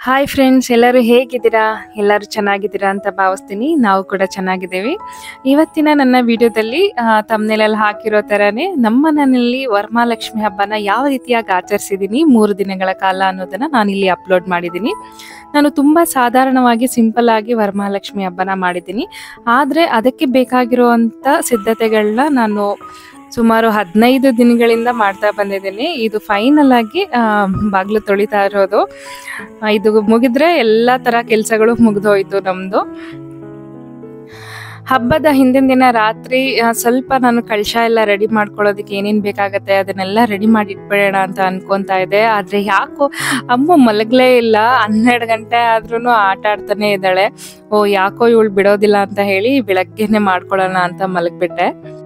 hi friends ಎಲ್ಲರೂ ಹೇಗಿದ್ದೀರಾ ಎಲ್ಲರೂ ಚೆನ್ನಾಗಿದ್ದೀರಾ ಅಂತ ಭಾವಿಸ್ತೀನಿ ನಾವು ಕೂಡ ಚೆನ್ನಾಗಿದ್ದೀವಿ ಇವತ್ತಿನ ನನ್ನ ವಿಡಿಯೋದಲ್ಲಿ ತಮ್ಮನೇಲೆಲ್ಲ ಹಾಕಿರೋ ಥರನೇ ನಮ್ಮ ಮನೆಯಲ್ಲಿ ವರಮಹಾಲಕ್ಷ್ಮಿ ಹಬ್ಬನ ಯಾವ ರೀತಿಯಾಗಿ ಆಚರಿಸಿದ್ದೀನಿ ಮೂರು ದಿನಗಳ ಕಾಲ ಅನ್ನೋದನ್ನ ನಾನು ಇಲ್ಲಿ ಅಪ್ಲೋಡ್ ಮಾಡಿದ್ದೀನಿ ನಾನು ತುಂಬ ಸಾಧಾರಣವಾಗಿ ಸಿಂಪಲ್ ಆಗಿ ವರಮಹಾಲಕ್ಷ್ಮಿ ಹಬ್ಬನ ಮಾಡಿದ್ದೀನಿ ಆದರೆ ಅದಕ್ಕೆ ಬೇಕಾಗಿರುವಂಥ ಸಿದ್ಧತೆಗಳನ್ನ ನಾನು ಸುಮಾರು ಹದಿನೈದು ದಿನಗಳಿಂದ ಮಾಡ್ತಾ ಬಂದಿದ್ದೀನಿ ಇದು ಫೈನಲ್ ಆಗಿ ಬಾಗಿಲು ತೊಳಿತಾ ಇರೋದು ಆ, ಇದು ಮುಗಿದ್ರೆ ಎಲ್ಲ ತರ ಕೆಲಸಗಳು ಮುಗಿದೋಯ್ತು ನಮ್ದು ಹಬ್ಬದ ಹಿಂದಿನ ದಿನ ರಾತ್ರಿ ಆ, ಸ್ವಲ್ಪ ನಾನು ಕಳಶ ಎಲ್ಲ ರೆಡಿ ಮಾಡ್ಕೊಳ್ಳೋದಕ್ಕೆ ಏನೇನ್ ಬೇಕಾಗತ್ತೆ ಅದನ್ನೆಲ್ಲ ರೆಡಿ ಮಾಡಿ ಇಟ್ಬಿಡೋಣ ಅಂತ ಅನ್ಕೊಂತಾ ಇದ್ದೆ ಆದ್ರೆ ಯಾಕೋ ಅಮ್ಮ ಮಲಗ್ಲೇ ಇಲ್ಲ ಹನ್ನೆರಡು ಗಂಟೆ ಆದ್ರೂ ಆಟ ಆಡ್ತಾನೆ ಇದ್ದಾಳೆ ಓ ಯಾಕೋ ಇವಳು ಬಿಡೋದಿಲ್ಲ ಅಂತ ಹೇಳಿ ಬೆಳಗ್ಗೆನೆ ಮಾಡ್ಕೊಳ್ಳೋಣ ಅಂತ ಮಲಗ್ಬಿಟ್ಟೆ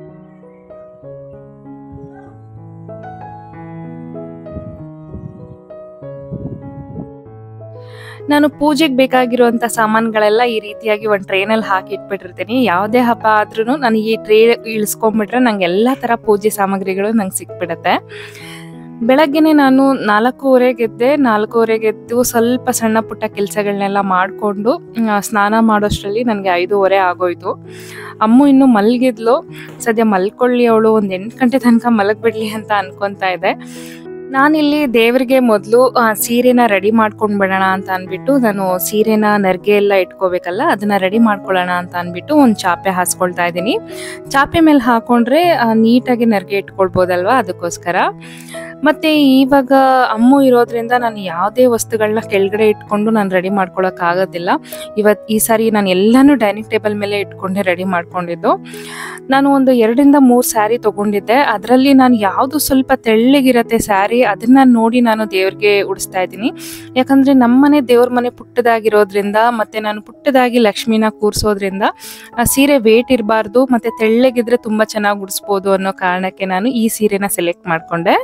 ನಾನು ಪೂಜೆಗೆ ಬೇಕಾಗಿರುವಂತ ಸಾಮಾನುಗಳೆಲ್ಲ ಈ ರೀತಿಯಾಗಿ ಒಂದು ಟ್ರೇನಲ್ಲಿ ಹಾಕಿ ಇಟ್ಬಿಟ್ಟಿರ್ತೀನಿ ಯಾವುದೇ ಹಬ್ಬ ಆದ್ರೂ ನಾನು ಈ ಟ್ರೇ ಇಳಿಸ್ಕೊಂಡ್ಬಿಟ್ರೆ ನಂಗೆ ಎಲ್ಲ ತರ ಪೂಜೆ ಸಾಮಗ್ರಿಗಳು ನಂಗೆ ಸಿಕ್ಬಿಡತ್ತೆ ಬೆಳಗ್ಗೆನೆ ನಾನು ನಾಲ್ಕೂವರೆಗೆ ಎದ್ದೆ ನಾಲ್ಕೂವರೆಗೆ ಎದ್ದು ಸ್ವಲ್ಪ ಸಣ್ಣ ಪುಟ್ಟ ಕೆಲಸಗಳನ್ನೆಲ್ಲ ಮಾಡಿಕೊಂಡು ಸ್ನಾನ ಮಾಡೋಷ್ಟರಲ್ಲಿ ನನಗೆ ಐದೂವರೆ ಆಗೋಯ್ತು ಅಮ್ಮು ಇನ್ನು ಮಲಗಿದ್ಲು ಸದ್ಯ ಮಲ್ಕೊಳ್ಳಿ ಅವಳು ಒಂದು ಎಂಟು ಗಂಟೆ ತನಕ ಮಲಗ್ಬಿಡ್ಲಿ ಅಂತ ಅನ್ಕೊಂತಾ ಇದ್ದೆ ನಾನಿಲ್ಲಿ ದೇವರಿಗೆ ಮೊದಲು ಸೀರೆನ ರೆಡಿ ಮಾಡ್ಕೊಂಡ್ ಬಿಡೋಣ ಅಂತ ಅನ್ಬಿಟ್ಟು ನಾನು ಸೀರೆನ ನರ್ಗೆ ಎಲ್ಲ ಇಟ್ಕೋಬೇಕಲ್ಲ ಅದನ್ನ ರೆಡಿ ಮಾಡ್ಕೊಳ್ಳೋಣ ಅಂತ ಅನ್ಬಿಟ್ಟು ಒಂದು ಚಾಪೆ ಹಾಸ್ಕೊಳ್ತಾ ಇದ್ದೀನಿ ಚಾಪೆ ಮೇಲೆ ಹಾಕೊಂಡ್ರೆ ಆ, ನೀಟಾಗಿ ನರ್ಗೆ ಇಟ್ಕೊಳ್ಬೋದಲ್ವಾ ಅದಕ್ಕೋಸ್ಕರ ಮತ್ತೆ ಇವಾಗ ಅಮ್ಮು ಇರೋದ್ರಿಂದ ನಾನು ಯಾವುದೇ ವಸ್ತುಗಳನ್ನ ಕೆಳಗಡೆ ಇಟ್ಕೊಂಡು ನಾನು ರೆಡಿ ಮಾಡ್ಕೊಳಕ್ ಆಗೋದಿಲ್ಲ ಇವತ್ ಈ ಸಾರಿ ನಾನು ಎಲ್ಲಾನು ಡೈನಿಂಗ್ ಟೇಬಲ್ ಮೇಲೆ ಇಟ್ಕೊಂಡೆ ರೆಡಿ ಮಾಡ್ಕೊಂಡಿದ್ದು ನಾನು ಒಂದು ಎರಡರಿಂದ ಮೂರು ಸ್ಯಾರಿ ತಗೊಂಡಿದ್ದೆ ಅದರಲ್ಲಿ ನಾನು ಯಾವುದು ಸ್ವಲ್ಪ ತೆಳ್ಳಗಿರತ್ತೆ ಸ್ಯಾರಿ ಅದನ್ನ ನೋಡಿ ನಾನು ದೇವ್ರಿಗೆ ಉಡಿಸ್ತಾ ಇದ್ದೀನಿ ಯಾಕಂದ್ರೆ ನಮ್ಮನೆ ದೇವ್ರ ಮನೆ ಪುಟ್ಟದಾಗಿರೋದ್ರಿಂದ ಮತ್ತೆ ನಾನು ಪುಟ್ಟದಾಗಿ ಲಕ್ಷ್ಮಿನ ಕೂರ್ಸೋದ್ರಿಂದ ಆ ಸೀರೆ ವೇಟ್ ಇರಬಾರ್ದು ಮತ್ತೆ ತೆಳ್ಳಗಿದ್ರೆ ತುಂಬಾ ಚೆನ್ನಾಗಿ ಉಡಿಸ್ಬೋದು ಅನ್ನೋ ಕಾರಣಕ್ಕೆ ನಾನು ಈ ಸೀರೆನ ಸೆಲೆಕ್ಟ್ ಮಾಡ್ಕೊಂಡೆ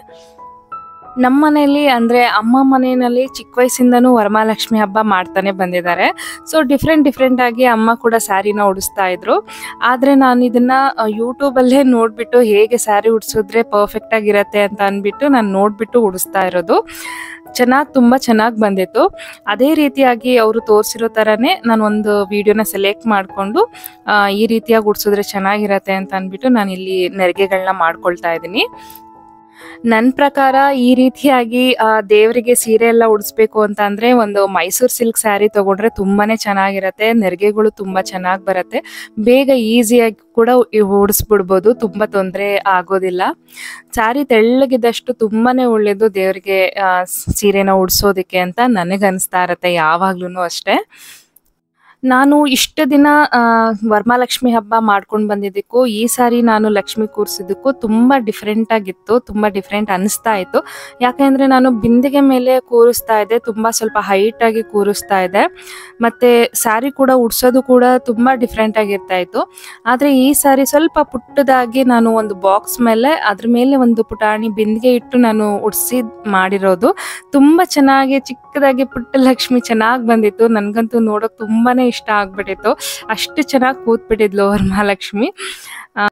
ನಮ್ಮ ಮನೆಯಲ್ಲಿ ಅಂದ್ರೆ ಅಮ್ಮ ಮನೆಯಲ್ಲಿ ಚಿಕ್ಕ ವಯಸ್ಸಿಂದನೂ ವರಮಹಾಲಕ್ಷ್ಮಿ ಹಬ್ಬ ಮಾಡ್ತಾನೆ ಬಂದಿದ್ದಾರೆ ಸೊ ಡಿಫ್ರೆಂಟ್ ಡಿಫ್ರೆಂಟ್ ಆಗಿ ಅಮ್ಮ ಕೂಡ ಸ್ಯಾರಿನ ಉಡಿಸ್ತಾ ಇದ್ರು ಆದ್ರೆ ನಾನು ಇದನ್ನ ಯೂಟ್ಯೂಬ್ ಅಲ್ಲೇ ನೋಡ್ಬಿಟ್ಟು ಹೇಗೆ ಸ್ಯಾರಿ ಉಡ್ಸಿದ್ರೆ ಪರ್ಫೆಕ್ಟ್ ಆಗಿರತ್ತೆ ಅಂತ ಅನ್ಬಿಟ್ಟು ನಾನು ನೋಡ್ಬಿಟ್ಟು ಉಡಿಸ್ತಾ ಇರೋದು ಚೆನ್ನಾಗಿ ತುಂಬಾ ಚೆನ್ನಾಗಿ ಬಂದಿತ್ತು ಅದೇ ರೀತಿಯಾಗಿ ಅವರು ತೋರಿಸಿರೋ ತರನೇ ನಾನು ಒಂದು ವಿಡಿಯೋನ ಸೆಲೆಕ್ಟ್ ಮಾಡಿಕೊಂಡು ಈ ರೀತಿಯಾಗಿ ಉಡ್ಸಿದ್ರೆ ಚೆನ್ನಾಗಿರತ್ತೆ ಅಂತ ಅನ್ಬಿಟ್ಟು ನಾನು ಇಲ್ಲಿ ನೆರಿಗೆಗಳನ್ನ ಮಾಡ್ಕೊಳ್ತಾ ಇದ್ದೀನಿ ನನ್ನ ಪ್ರಕಾರ ಈ ರೀತಿಯಾಗಿ ಆ, ದೇವರಿಗೆ ಸೀರೆ ಎಲ್ಲ ಉಡಿಸ್ಬೇಕು ಅಂತ ಅಂದ್ರೆ ಒಂದು ಮೈಸೂರು ಸಿಲ್ಕ್ ಸ್ಯಾರಿ ತಗೊಂಡ್ರೆ ತುಂಬಾನೇ ಚೆನ್ನಾಗಿರತ್ತೆ ನೆರಿಗೆಗಳು ತುಂಬಾ ಚೆನ್ನಾಗಿ ಬರುತ್ತೆ ಬೇಗ ಈಸಿಯಾಗಿ ಕೂಡ ಇವ್ ಉಡಿಸ್ಬಿಡ್ಬೋದು ತುಂಬಾ ತೊಂದರೆ ಆಗೋದಿಲ್ಲ ಸ್ಯಾರಿ ತೆಳ್ಳಗಿದ್ದಷ್ಟು ತುಂಬಾನೇ ಒಳ್ಳೇದು ದೇವರಿಗೆ ಆ, ಸೀರೆನ ಉಡ್ಸೋದಕ್ಕೆ ಅಂತ ನನಗನ್ಸ್ತಾ ಇರತ್ತೆ ಯಾವಾಗ್ಲೂ ಅಷ್ಟೇ ನಾನು ಇಷ್ಟು ದಿನ ಆ, ವರಮಹಾಲಕ್ಷ್ಮಿ ಹಬ್ಬ ಮಾಡ್ಕೊಂಡು ಬಂದಿದ್ದಕ್ಕೂ ಈ ಸಾರಿ ನಾನು ಲಕ್ಷ್ಮಿ ಕೂರಿಸಿದ್ದಕ್ಕೂ ತುಂಬಾ ಡಿಫ್ರೆಂಟ್ ಆಗಿತ್ತು ತುಂಬಾ ಡಿಫ್ರೆಂಟ್ ಅನಿಸ್ತಾ ಇತ್ತು ಯಾಕೆಂದ್ರೆ ನಾನು ಬಿಂದಿಗೆ ಮೇಲೆ ಕೂರಿಸ್ತಾ ಇದ್ದೆ ತುಂಬಾ ಸ್ವಲ್ಪ ಹೈಟ್ ಆಗಿ ಕೂರಿಸ್ತಾ ಇದ್ದೆ ಮತ್ತೆ ಸ್ಯಾರಿ ಕೂಡ ಉಡ್ಸೋದು ಕೂಡ ತುಂಬಾ ಡಿಫ್ರೆಂಟ್ ಆಗಿರ್ತಾ ಇತ್ತು ಆದ್ರೆ ಈ ಸಾರಿ ಸ್ವಲ್ಪ ಪುಟ್ಟದಾಗಿ ನಾನು ಒಂದು ಬಾಕ್ಸ್ ಮೇಲೆ ಅದ್ರ ಮೇಲೆ ಒಂದು ಪುಟಾಣಿ ಬಿಂದಿಗೆ ಇಟ್ಟು ನಾನು ಉಡ್ಸಿ ಮಾಡಿರೋದು ತುಂಬಾ ಚೆನ್ನಾಗಿ ಚಿಕ್ಕದಾಗಿ ಪುಟ್ಟ ಲಕ್ಷ್ಮಿ ಚೆನ್ನಾಗಿ ಬಂದಿತ್ತು ನನ್ಗಂತೂ ನೋಡೋಕ್ ತುಂಬಾನೇ ಇಷ್ಟ ಆಗ್ಬಿಟ್ಟಿತ್ತು ಅಷ್ಟು ಚೆನ್ನಾಗಿ ಕೂತ್ಬಿಟ್ಟಿದ್ಲು ವರಮಹಾಲಕ್ಷ್ಮಿ ಆ,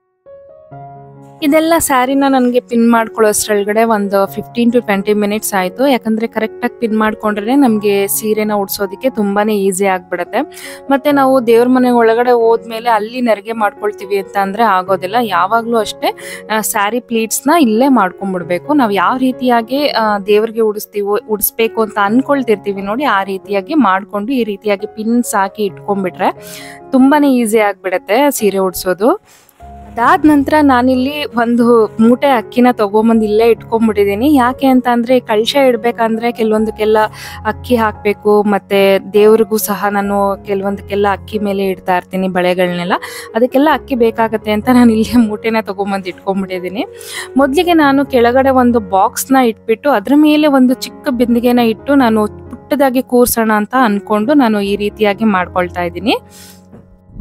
ಇದೆಲ್ಲ ಸ್ಯಾರಿನ ನನಗೆ ಪಿನ್ ಮಾಡ್ಕೊಳ್ಳೋಷ್ಟ್ರೊಳಗಡೆ ಒಂದು ಫಿಫ್ಟೀನ್ ಟು ಟ್ವೆಂಟಿ ಮಿನಿಟ್ಸ್ ಆಯಿತು ಯಾಕಂದ್ರೆ ಕರೆಕ್ಟಾಗಿ ಪಿನ್ ಮಾಡ್ಕೊಂಡ್ರೆ ನಮಗೆ ಸೀರೆನ ಉಡ್ಸೋದಕ್ಕೆ ತುಂಬಾನೇ ಈಸಿ ಆಗ್ಬಿಡುತ್ತೆ ಮತ್ತೆ ನಾವು ದೇವ್ರ ಮನೆ ಒಳಗಡೆ ಹೋದ್ಮೇಲೆ ಅಲ್ಲಿ ನೆರಿಗೆ ಮಾಡ್ಕೊಳ್ತೀವಿ ಅಂತ ಅಂದ್ರೆ ಆಗೋದಿಲ್ಲ ಯಾವಾಗಲೂ ಅಷ್ಟೇ ಸ್ಯಾರಿ ಪ್ಲೀಟ್ಸ್ನ ಇಲ್ಲೇ ಮಾಡ್ಕೊಂಡ್ಬಿಡ್ಬೇಕು ನಾವು ಯಾವ ರೀತಿಯಾಗಿ ಆ, ದೇವ್ರಿಗೆ ಉಡಿಸ್ತೀವೋ ಉಡಿಸ್ಬೇಕು ಅಂತ ಅನ್ಕೊಳ್ತಿರ್ತೀವಿ ನೋಡಿ ಆ ರೀತಿಯಾಗಿ ಮಾಡ್ಕೊಂಡು ಈ ರೀತಿಯಾಗಿ ಪಿನ್ಸ್ ಹಾಕಿ ಇಟ್ಕೊಂಡ್ಬಿಟ್ರೆ ತುಂಬಾನೇ ಈಸಿ ಆಗ್ಬಿಡತ್ತೆ ಸೀರೆ ಉಡ್ಸೋದು ಅದಾದ ನಂತರ ನಾನಿಲ್ಲಿ ಒಂದು ಮೂಟೆ ಅಕ್ಕಿನ ತಗೊಂಬಂದು ಇಲ್ಲೇ ಇಟ್ಕೊಂಡ್ಬಿಟ್ಟಿದ್ದೀನಿ ಯಾಕೆ ಅಂತ ಅಂದ್ರೆ ಕಳಶ ಇಡ್ಬೇಕಂದ್ರೆ ಕೆಲವೊಂದಕ್ಕೆಲ್ಲ ಅಕ್ಕಿ ಹಾಕಬೇಕು ಮತ್ತೆ ದೇವ್ರಿಗೂ ಸಹ ನಾನು ಕೆಲವೊಂದಕ್ಕೆಲ್ಲ ಅಕ್ಕಿ ಮೇಲೆ ಇಡ್ತಾ ಇರ್ತೀನಿ ಬಳೆಗಳನ್ನೆಲ್ಲ ಅದಕ್ಕೆಲ್ಲ ಅಕ್ಕಿ ಬೇಕಾಗತ್ತೆ ಅಂತ ನಾನು ಇಲ್ಲೇ ಮೂಟೆನ ತಗೊಂಬಂದು ಇಟ್ಕೊಂಡ್ಬಿಟ್ಟಿದ್ದೀನಿ ಮೊದಲಿಗೆ ನಾನು ಕೆಳಗಡೆ ಒಂದು ಬಾಕ್ಸ್ನ ಇಟ್ಬಿಟ್ಟು ಅದ್ರ ಮೇಲೆ ಒಂದು ಚಿಕ್ಕ ಬಿಂದಿಗೆನ ಇಟ್ಟು ನಾನು ಪುಟ್ಟದಾಗಿ ಕೂರ್ಸೋಣ ಅಂತ ಅನ್ಕೊಂಡು ನಾನು ಈ ರೀತಿಯಾಗಿ ಮಾಡ್ಕೊಳ್ತಾ ಇದ್ದೀನಿ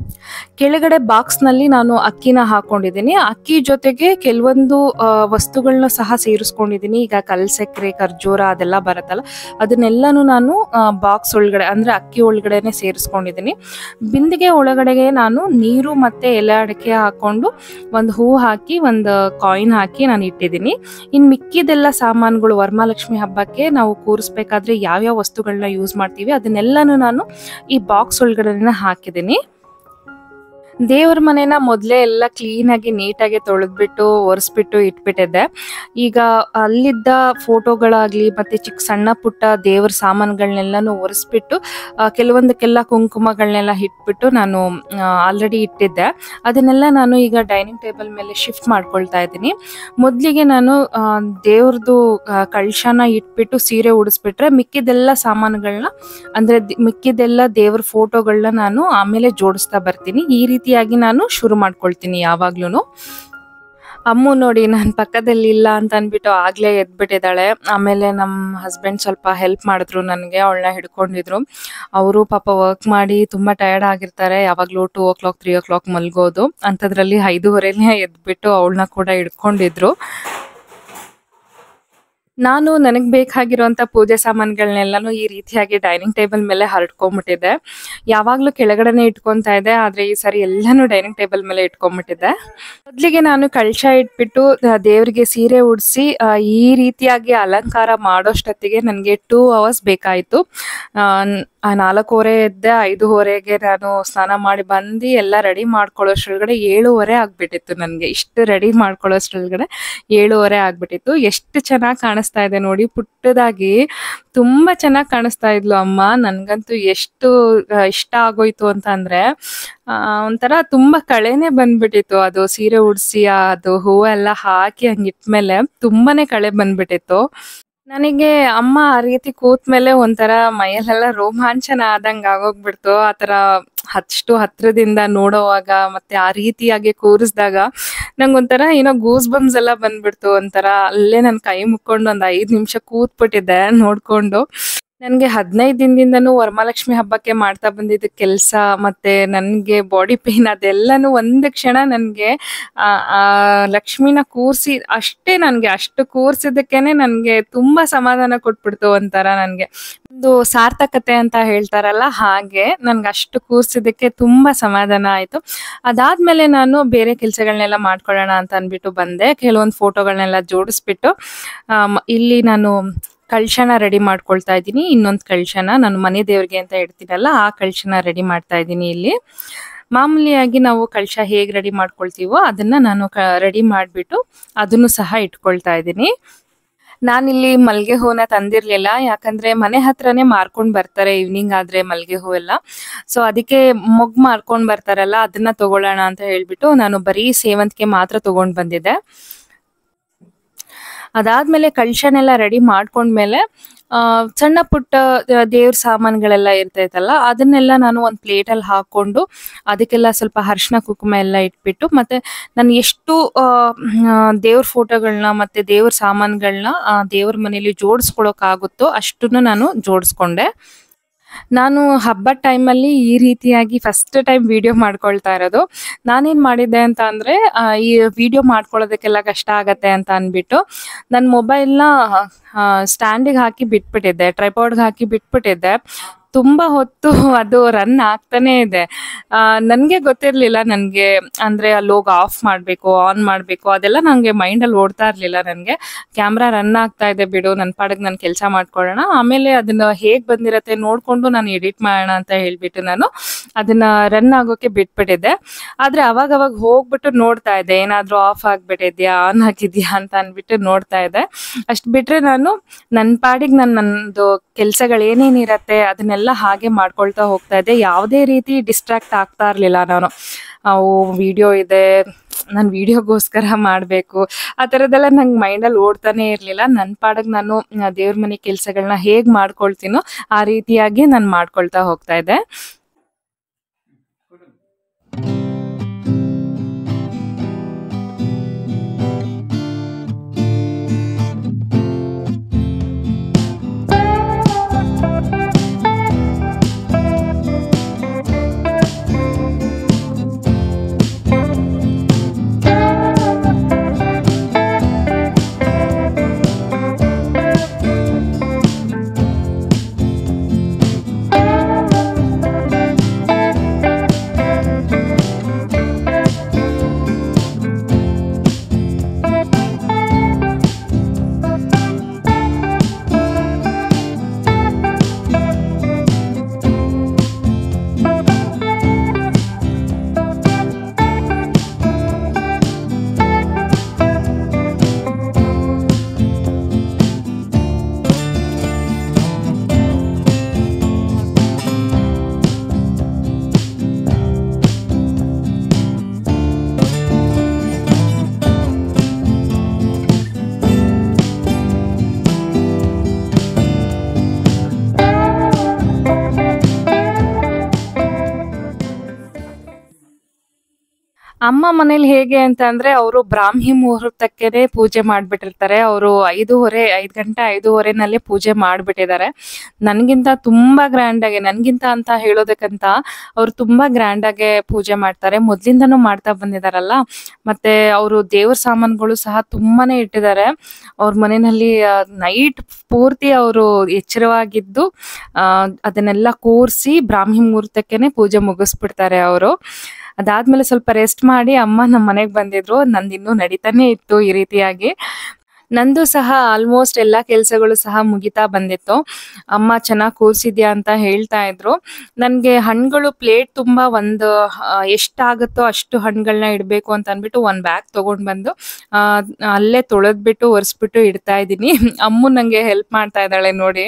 ಕೆಳಗಡೆ ಬಾಕ್ಸ್ನಲ್ಲಿ ನಾನು ಅಕ್ಕಿನ ಹಾಕೊಂಡಿದ್ದೀನಿ ಅಕ್ಕಿ ಜೊತೆಗೆ ಕೆಲವೊಂದು ವಸ್ತುಗಳನ್ನ ಸಹ ಸೇರಿಸ್ಕೊಂಡಿದ್ದೀನಿ ಈಗ ಕಲ್ಸೆಕ್ರೆ ಖರ್ಜೂರ ಅದೆಲ್ಲ ಬರುತ್ತಲ್ಲ ಅದನ್ನೆಲ್ಲನೂ ನಾನು ಬಾಕ್ಸ್ ಒಳಗಡೆ ಅಂದರೆ ಅಕ್ಕಿ ಒಳಗಡೆನೆ ಸೇರಿಸ್ಕೊಂಡಿದ್ದೀನಿ ಬಿಂದಿಗೆ ಒಳಗಡೆಗೆ ನಾನು ನೀರು ಮತ್ತು ಎಲೆ ಅಡಿಕೆ ಹಾಕ್ಕೊಂಡು ಒಂದು ಹೂ ಹಾಕಿ ಒಂದು ಕಾಯಿನ್ ಹಾಕಿ ನಾನು ಇಟ್ಟಿದ್ದೀನಿ ಇನ್ನು ಮಿಕ್ಕಿದೆಲ್ಲ ಸಾಮಾನುಗಳು ವರಮಹಾಲಕ್ಷ್ಮಿ ಹಬ್ಬಕ್ಕೆ ನಾವು ಕೂರಿಸ್ಬೇಕಾದ್ರೆ ಯಾವ್ಯಾವ ವಸ್ತುಗಳನ್ನ ಯೂಸ್ ಮಾಡ್ತೀವಿ ಅದನ್ನೆಲ್ಲನೂ ನಾನು ಈ ಬಾಕ್ಸ್ ಒಳಗಡೆ ಹಾಕಿದ್ದೀನಿ ದೇವ್ರ ಮನೆನ ಮೊದಲೇ ಎಲ್ಲ ಕ್ಲೀನಾಗಿ ನೀಟಾಗಿ ತೊಳೆದ್ಬಿಟ್ಟು ಒರೆಸ್ಬಿಟ್ಟು ಇಟ್ಬಿಟ್ಟಿದ್ದೆ ಈಗ ಅಲ್ಲಿದ್ದ ಫೋಟೋಗಳಾಗಲಿ ಮತ್ತು ಚಿಕ್ಕ ಸಣ್ಣ ಪುಟ್ಟ ದೇವ್ರ ಸಾಮಾನುಗಳನ್ನೆಲ್ಲನೂ ಒರೆಸ್ಬಿಟ್ಟು ಆ, ಕೆಲವೊಂದಕ್ಕೆಲ್ಲ ಕುಂಕುಮಗಳನ್ನೆಲ್ಲ ಇಟ್ಬಿಟ್ಟು ನಾನು ಆಲ್ರೆಡಿ ಇಟ್ಟಿದ್ದೆ ಅದನ್ನೆಲ್ಲ ನಾನು ಈಗ ಡೈನಿಂಗ್ ಟೇಬಲ್ ಮೇಲೆ ಶಿಫ್ಟ್ ಮಾಡ್ಕೊಳ್ತಾ ಇದ್ದೀನಿ ಮೊದಲಿಗೆ ನಾನು ಆ, ದೇವ್ರದ್ದು ಆ, ಕಳಶನ ಇಟ್ಬಿಟ್ಟು ಸೀರೆ ಉಡಿಸ್ಬಿಟ್ರೆ ಮಿಕ್ಕಿದೆಲ್ಲ ಸಾಮಾನುಗಳನ್ನ ಅಂದರೆ ಮಿಕ್ಕಿದೆಲ್ಲ ದೇವ್ರ ಫೋಟೋಗಳನ್ನ ನಾನು ಆಮೇಲೆ ಜೋಡಿಸ್ತಾ ಬರ್ತೀನಿ ಈ ರೀತಿಯಾಗಿ ನಾನು ಶುರು ಮಾಡ್ಕೊಳ್ತೀನಿ ಯಾವಾಗ್ಲೂ ಅಮ್ಮು ನೋಡಿ ನನ್ನ ಪಕ್ಕದಲ್ಲಿ ಇಲ್ಲ ಅಂತ ಅಂದ್ಬಿಟ್ಟು ಆಗ್ಲೇ ಎದ್ಬಿಟ್ಟಿದ್ದಾಳೆ ಆಮೇಲೆ ನಮ್ಮ ಹಸ್ಬೆಂಡ್ ಸ್ವಲ್ಪ ಹೆಲ್ಪ್ ಮಾಡಿದ್ರು ನನಗೆ ಅವಳನ್ನ ಹಿಡ್ಕೊಂಡಿದ್ರು ಅವರು ಪಾಪ ವರ್ಕ್ ಮಾಡಿ ತುಂಬ ಟಯರ್ಡ್ ಆಗಿರ್ತಾರೆ ಯಾವಾಗಲೂ two o'clock three o'clock ಮಲ್ಗೋದು ಅಂಥದ್ರಲ್ಲಿ ಐದೂವರೆನೇ ಎದ್ಬಿಟ್ಟು ಅವಳನ್ನ ಕೂಡ ಹಿಡ್ಕೊಂಡಿದ್ರು ನಾನು ನನಗೆ ಬೇಕಾಗಿರುವಂಥ ಪೂಜೆ ಸಾಮಾನುಗಳನ್ನೆಲ್ಲನೂ ಈ ರೀತಿಯಾಗಿ ಡೈನಿಂಗ್ ಟೇಬಲ್ ಮೇಲೆ ಹರಡ್ಕೊಂಡ್ಬಿಟ್ಟಿದ್ದೆ ಯಾವಾಗಲೂ ಕೆಳಗಡೆನೆ ಇಟ್ಕೊತಾ ಇದ್ದೆ ಆದರೆ ಈ ಸರಿ ಎಲ್ಲನೂ ಡೈನಿಂಗ್ ಟೇಬಲ್ ಮೇಲೆ ಇಟ್ಕೊಂಡ್ಬಿಟ್ಟಿದ್ದೆ ಮೊದಲಿಗೆ ನಾನು ಕಳಶ ಇಟ್ಬಿಟ್ಟು ಆ, ದೇವ್ರಿಗೆ ಸೀರೆ ಉಡಿಸಿ ಈ ರೀತಿಯಾಗಿ ಅಲಂಕಾರ ಮಾಡೋಷ್ಟೊತ್ತಿಗೆ ನನಗೆ ಟೂ ಅವರ್ಸ್ ಬೇಕಾಯಿತು ನಾಲ್ಕೂವರೆ ಎದ್ದೆ ಐದೂವರೆಗೆ ನಾನು ಸ್ನಾನ ಮಾಡಿ ಬಂದು ಎಲ್ಲ ರೆಡಿ ಮಾಡ್ಕೊಳ್ಳೋಷ್ಟ್ರೊಳಗಡೆ ಏಳುವರೆ ಆಗ್ಬಿಟ್ಟಿತ್ತು ನನಗೆ ಇಷ್ಟು ರೆಡಿ ಮಾಡ್ಕೊಳ್ಳೋಷ್ಟ್ರೊಳಗಡೆ ಏಳುವರೆ ಆಗ್ಬಿಟ್ಟಿತ್ತು ಎಷ್ಟು ಚೆನ್ನಾಗಿ ಕಾಣಿಸ್ತಾ ಇದೆ ನೋಡಿ ಪುಟ್ಟದಾಗಿ ತುಂಬಾ ಚೆನ್ನಾಗಿ ಕಾಣಿಸ್ತಾ ಇದ್ಲು ಅಮ್ಮ ನನ್ಗಂತೂ ಎಷ್ಟು ಆ, ಇಷ್ಟ ಆಗೋಯ್ತು ಅಂತ ಅಂದ್ರೆ ಆ, ಒಂಥರ ತುಂಬಾ ಕಳೆನೆ ಬಂದ್ಬಿಟ್ಟಿತ್ತು ಅದು ಸೀರೆ ಉಡ್ಸಿ ಅದು ಹೂವೆಲ್ಲ ಹಾಕಿ ಹಂಗಿಟ್ಮೇಲೆ ತುಂಬಾನೇ ಕಳೆ ಬಂದ್ಬಿಟ್ಟಿತ್ತು ನನಗೆ ಅಮ್ಮ ಆ ರೀತಿ ಕೂತ್ಮೇಲೆ ಒಂಥರ ಮೈಯಲ್ಲೆಲ್ಲ ರೋಮಾಂಚನ ಆದಂಗ ಆಗೋಗ್ಬಿಡ್ತು ಆತರ ಅಷ್ಟು ಹತ್ರದಿಂದ ನೋಡೋವಾಗ ಮತ್ತೆ ಆ ರೀತಿಯಾಗಿ ಕೂರಿಸಿದಾಗ ನಂಗೊಂಥರ ಏನೋ ಗೂಸ್ ಬಂಬ್ಸ್ ಎಲ್ಲ ಬಂದ್ಬಿಡ್ತು ಒಂಥರ ಅಲ್ಲೇ ನನ್ ಕೈ ಮುಕ್ಕೊಂಡು ಒಂದ್ ಐದ್ ನಿಮಿಷ ಕೂತ್ಬಿಟ್ಟಿದ್ದೆ ನೋಡ್ಕೊಂಡು ನನ್ಗೆ ಹದಿನೈದು ದಿನದಿಂದನೂ ವರಮಹಾಲಕ್ಷ್ಮಿ ಹಬ್ಬಕ್ಕೆ ಮಾಡ್ತಾ ಬಂದಿದ್ದ ಕೆಲಸ ಮತ್ತೆ ನನ್ಗೆ ಬಾಡಿ ಪೇನ್ ಅದೆಲ್ಲನೂ ಒಂದು ಕ್ಷಣ ನನ್ಗೆ ಆ ಆ ಲಕ್ಷ್ಮಿನ ಕೂರ್ಸಿ ಅಷ್ಟೇ ನನ್ಗೆ ಅಷ್ಟು ಕೂರ್ಸಿದಕ್ಕೇನೆ ನನ್ಗೆ ತುಂಬಾ ಸಮಾಧಾನ ಕೊಟ್ಬಿಡ್ತು ಒಂಥರ ನನ್ಗೆ ಒಂದು ಸಾರ್ಥಕತೆ ಅಂತ ಹೇಳ್ತಾರಲ್ಲ ಹಾಗೆ ನನ್ಗೆ ಅಷ್ಟು ಕೂರ್ಸಿದಕ್ಕೆ ತುಂಬಾ ಸಮಾಧಾನ ಆಯ್ತು ಅದಾದ್ಮೇಲೆ ನಾನು ಬೇರೆ ಕೆಲಸಗಳನ್ನೆಲ್ಲ ಮಾಡ್ಕೊಳ್ಳೋಣ ಅಂತ ಅಂದ್ಬಿಟ್ಟು ಬಂದೆ ಕೆಲವೊಂದು ಫೋಟೋಗಳನ್ನೆಲ್ಲ ಜೋಡಿಸ್ಬಿಟ್ಟು ಆಮ್, ಇಲ್ಲಿ ನಾನು ಕಳ್ಶನ ರೆಡಿ ಮಾಡ್ಕೊಳ್ತಾ ಇದ್ದೀನಿ ಇನ್ನೊಂದು ಕಳ್ಶನ ನಾನು ಮನೆ ದೇವ್ರಿಗೆ ಅಂತ ಇಡ್ತೀನಲ್ಲ ಆ ಕಳ್ಶನ ರೆಡಿ ಮಾಡ್ತಾ ಇದ್ದೀನಿ ಇಲ್ಲಿ ಮಾಮೂಲಿಯಾಗಿ ನಾವು ಕಳಶ ಹೇಗೆ ರೆಡಿ ಮಾಡ್ಕೊಳ್ತೀವೋ ಅದನ್ನ ನಾನು ರೆಡಿ ಮಾಡಿಬಿಟ್ಟು ಅದನ್ನು ಸಹ ಇಟ್ಕೊಳ್ತಾ ಇದ್ದೀನಿ ನಾನಿಲ್ಲಿ ಮಲ್ಗೆ ಹೂವನ್ನ ತಂದಿರ್ಲಿಲ್ಲ ಯಾಕಂದ್ರೆ ಮನೆ ಹತ್ರನೇ ಮಾರ್ಕೊಂಡ್ ಬರ್ತಾರೆ ಈವ್ನಿಂಗ್ ಆದ್ರೆ ಮಲ್ಗೆ ಹೂ ಎಲ್ಲ ಸೊ ಅದಕ್ಕೆ ಮೊಗ್ ಮಾರ್ಕೊಂಡ್ ಬರ್ತಾರಲ್ಲ ಅದನ್ನ ತಗೊಳ್ಳೋಣ ಅಂತ ಹೇಳ್ಬಿಟ್ಟು ನಾನು ಬರೀ ಸೇವಂತಿಗೆ ಮಾತ್ರ ತಗೊಂಡ್ ಬಂದಿದ್ದೆ ಅದಾದ್ಮೇಲೆ ಕಳಶನೆಲ್ಲ ರೆಡಿ ಮಾಡ್ಕೊಂಡ್ಮೇಲೆ ಆ, ಸಣ್ಣ ಪುಟ್ಟ ಆ, ದೇವ್ರ ಸಾಮಾನುಗಳೆಲ್ಲ ಇರ್ತೈತಲ್ಲ ಅದನ್ನೆಲ್ಲ ನಾನು ಒಂದು ಪ್ಲೇಟಲ್ಲಿ ಹಾಕೊಂಡು ಅದಕ್ಕೆಲ್ಲ ಸ್ವಲ್ಪ ಅರಿಶಿನ ಕುಂಕುಮ ಎಲ್ಲ ಇಟ್ಬಿಟ್ಟು ಮತ್ತೆ ನಾನು ಎಷ್ಟು ಆ, ಆ, ದೇವ್ರ ಫೋಟೋಗಳನ್ನ ಮತ್ತೆ ದೇವ್ರ ಸಾಮಾನುಗಳನ್ನ ದೇವ್ರ ಮನೇಲಿ ಜೋಡಿಸ್ಕೊಳಕ್ಕಾಗುತ್ತೋ ಅಷ್ಟನ್ನು ನಾನು ಜೋಡಿಸ್ಕೊಂಡೆ ನಾನು ಹಬ್ಬದ ಟೈಮಲ್ಲಿ ಈ ರೀತಿಯಾಗಿ ಫಸ್ಟ್ ಟೈಮ್ ವಿಡಿಯೋ ಮಾಡ್ಕೊಳ್ತಾ ಇರೋದು ನಾನೇನು ಮಾಡಿದ್ದೆ ಅಂತ ಅಂದರೆ ಈ ವಿಡಿಯೋ ಮಾಡ್ಕೊಳ್ಳೋದಕ್ಕೆಲ್ಲ ಕಷ್ಟ ಆಗತ್ತೆ ಅಂತ ಅಂದ್ಬಿಟ್ಟು ನನ್ನ ಮೊಬೈಲ್ನ ಸ್ಟ್ಯಾಂಡಿಗೆ ಹಾಕಿ ಬಿಟ್ಬಿಟ್ಟಿದ್ದೆ ಟ್ರೈಪಾಡ್ಗೆ ಹಾಕಿ ಬಿಟ್ಬಿಟ್ಟಿದ್ದೆ ತುಂಬ ಹೊತ್ತು ಅದು ರನ್ ಆಗ್ತಾನೇ ಇದೆ ನನಗೆ ಗೊತ್ತಿರಲಿಲ್ಲ ನನಗೆ ಅಂದರೆ ಅಲ್ಲಿ ಹೋಗಿ ಆಫ್ ಮಾಡಬೇಕು ಆನ್ ಮಾಡಬೇಕು ಅದೆಲ್ಲ ನನಗೆ ಮೈಂಡಲ್ಲಿ ಓಡ್ತಾ ಇರಲಿಲ್ಲ ನನಗೆ ಕ್ಯಾಮ್ರಾ ರನ್ ಆಗ್ತಾ ಇದೆ ಬಿಡು ನನ್ನ ಪಾಡಿಗೆ ನಾನು ಕೆಲಸ ಮಾಡ್ಕೊಳ್ಳೋಣ ಆಮೇಲೆ ಅದನ್ನ ಹೇಗೆ ಬಂದಿರತ್ತೆ ನೋಡಿಕೊಂಡು ನಾನು ಎಡಿಟ್ ಮಾಡೋಣ ಅಂತ ಹೇಳ್ಬಿಟ್ಟು ನಾನು ಅದನ್ನ ರನ್ ಆಗೋಕೆ ಬಿಟ್ಬಿಟ್ಟಿದ್ದೆ ಆದರೆ ಅವಾಗ ಅವಾಗ ಹೋಗ್ಬಿಟ್ಟು ನೋಡ್ತಾ ಇದ್ದೆ ಏನಾದರೂ ಆಫ್ ಆಗಿಬಿಟ್ಟಿದ್ಯಾ ಆನ್ ಆಗಿದ್ಯಾ ಅಂತ ಅಂದ್ಬಿಟ್ಟು ನೋಡ್ತಾ ಇದ್ದೆ ಅಷ್ಟು ಬಿಟ್ಟರೆ ನಾನು ನನ್ನ ಪಾಡಿಗೆ ನಾನು ನನ್ನದು ಕೆಲಸಗಳು ಏನೇನಿರತ್ತೆ ಅದನ್ನೆಲ್ಲ ಹಾಗೆ ಮಾಡ್ಕೊಳ್ತಾ ಹೋಗ್ತಾ ಇದ್ದೆ ಯಾವುದೇ ರೀತಿ ಡಿಸ್ಟ್ರಾಕ್ಟ್ ಆಗ್ತಾ ಇರಲಿಲ್ಲ ನಾನು ಅವು ವಿಡಿಯೋ ಇದೆ ನಾನು ವಿಡಿಯೋಗೋಸ್ಕರ ಮಾಡಬೇಕು ಆ ಥರದ್ದೆಲ್ಲ ನಂಗೆ ಮೈಂಡಲ್ಲಿ ಓಡ್ತಾನೆ ಇರಲಿಲ್ಲ ನನ್ನ ಪಾಡಿಗೆ ನಾನು ಆ, ದೇವ್ರ ಮನೆ ಕೆಲಸಗಳನ್ನ ಹೇಗೆ ಮಾಡ್ಕೊಳ್ತೀನೋ ಆ ರೀತಿಯಾಗಿ ನಾನು ಮಾಡ್ಕೊಳ್ತಾ ಹೋಗ್ತಾ ಇದ್ದೆ ಅಮ್ಮ ಮನೇಲಿ ಹೇಗೆ ಅಂತ ಅಂದ್ರೆ ಅವರು ಬ್ರಾಹ್ಮಿ ಮುಹೂರ್ತಕ್ಕೆನೆ ಪೂಜೆ ಮಾಡ್ಬಿಟ್ಟಿರ್ತಾರೆ ಅವರು ಐದೂವರೆ ಐದು ಗಂಟೆ ಐದೂವರೆನಲ್ಲೇ ಪೂಜೆ ಮಾಡ್ಬಿಟ್ಟಿದ್ದಾರೆ ನನ್ಗಿಂತ ತುಂಬಾ ಗ್ರ್ಯಾಂಡ್ ಆಗಿ ನನ್ಗಿಂತ ಅಂತ ಹೇಳೋದಕ್ಕಂತ ಅವ್ರು ತುಂಬಾ ಗ್ರ್ಯಾಂಡ್ ಆಗಿ ಪೂಜೆ ಮಾಡ್ತಾರೆ ಮೊದ್ಲಿಂದನೂ ಮಾಡ್ತಾ ಬಂದಿದಾರಲ್ಲ ಮತ್ತೆ ಅವರು ದೇವ್ರ ಸಾಮಾನುಗಳು ಸಹ ತುಂಬಾನೇ ಇಟ್ಟಿದ್ದಾರೆ ಅವ್ರ ಮನೆಯಲ್ಲಿ ನೈಟ್ ಪೂರ್ತಿ ಅವರು ಎಚ್ಚರವಾಗಿದ್ದು ಆ ಅದನ್ನೆಲ್ಲ ಕೂರ್ಸಿ ಬ್ರಾಹ್ಮಿ ಮುಹೂರ್ತಕ್ಕೆನೆ ಪೂಜೆ ಮುಗಿಸ್ಬಿಡ್ತಾರೆ ಅವರು ಅದಾದ್ಮೇಲೆ ಸ್ವಲ್ಪ ರೆಸ್ಟ್ ಮಾಡಿ ಅಮ್ಮ ನಮ್ಮ ಮನೆಗೆ ಬಂದಿದ್ರು ನಂದು ಇನ್ನೂ ನಡೀತಾನೆ ಇತ್ತು ಈ ರೀತಿಯಾಗಿ ನಂದು ಸಹ ಆಲ್ಮೋಸ್ಟ್ ಎಲ್ಲಾ ಕೆಲಸಗಳು ಸಹ ಮುಗಿತಾ ಬಂದಿತ್ತು ಅಮ್ಮ ಚೆನ್ನಾಗಿ ಕೂರ್ಸಿದ್ಯಾ ಅಂತ ಹೇಳ್ತಾ ಇದ್ರು ನನ್ಗೆ ಹಣ್ಣುಗಳು ಪ್ಲೇಟ್ ತುಂಬಾ ಒಂದು ಆ, ಎಷ್ಟಾಗುತ್ತೋ ಅಷ್ಟು ಹಣ್ಣುಗಳನ್ನ ಇಡಬೇಕು ಅಂತ ಅಂದ್ಬಿಟ್ಟು ಒಂದ್ ಬ್ಯಾಗ್ ತಗೊಂಡ್ ಬಂದು ಆ, ಅಲ್ಲೇ ತೊಳೆದ್ಬಿಟ್ಟು ಒರೆಸ್ಬಿಟ್ಟು ಇಡ್ತಾ ಇದ್ದೀನಿ ಅಮ್ಮು ನಂಗೆ ಹೆಲ್ಪ್ ಮಾಡ್ತಾ ಇದ್ದಾಳೆ ನೋಡಿ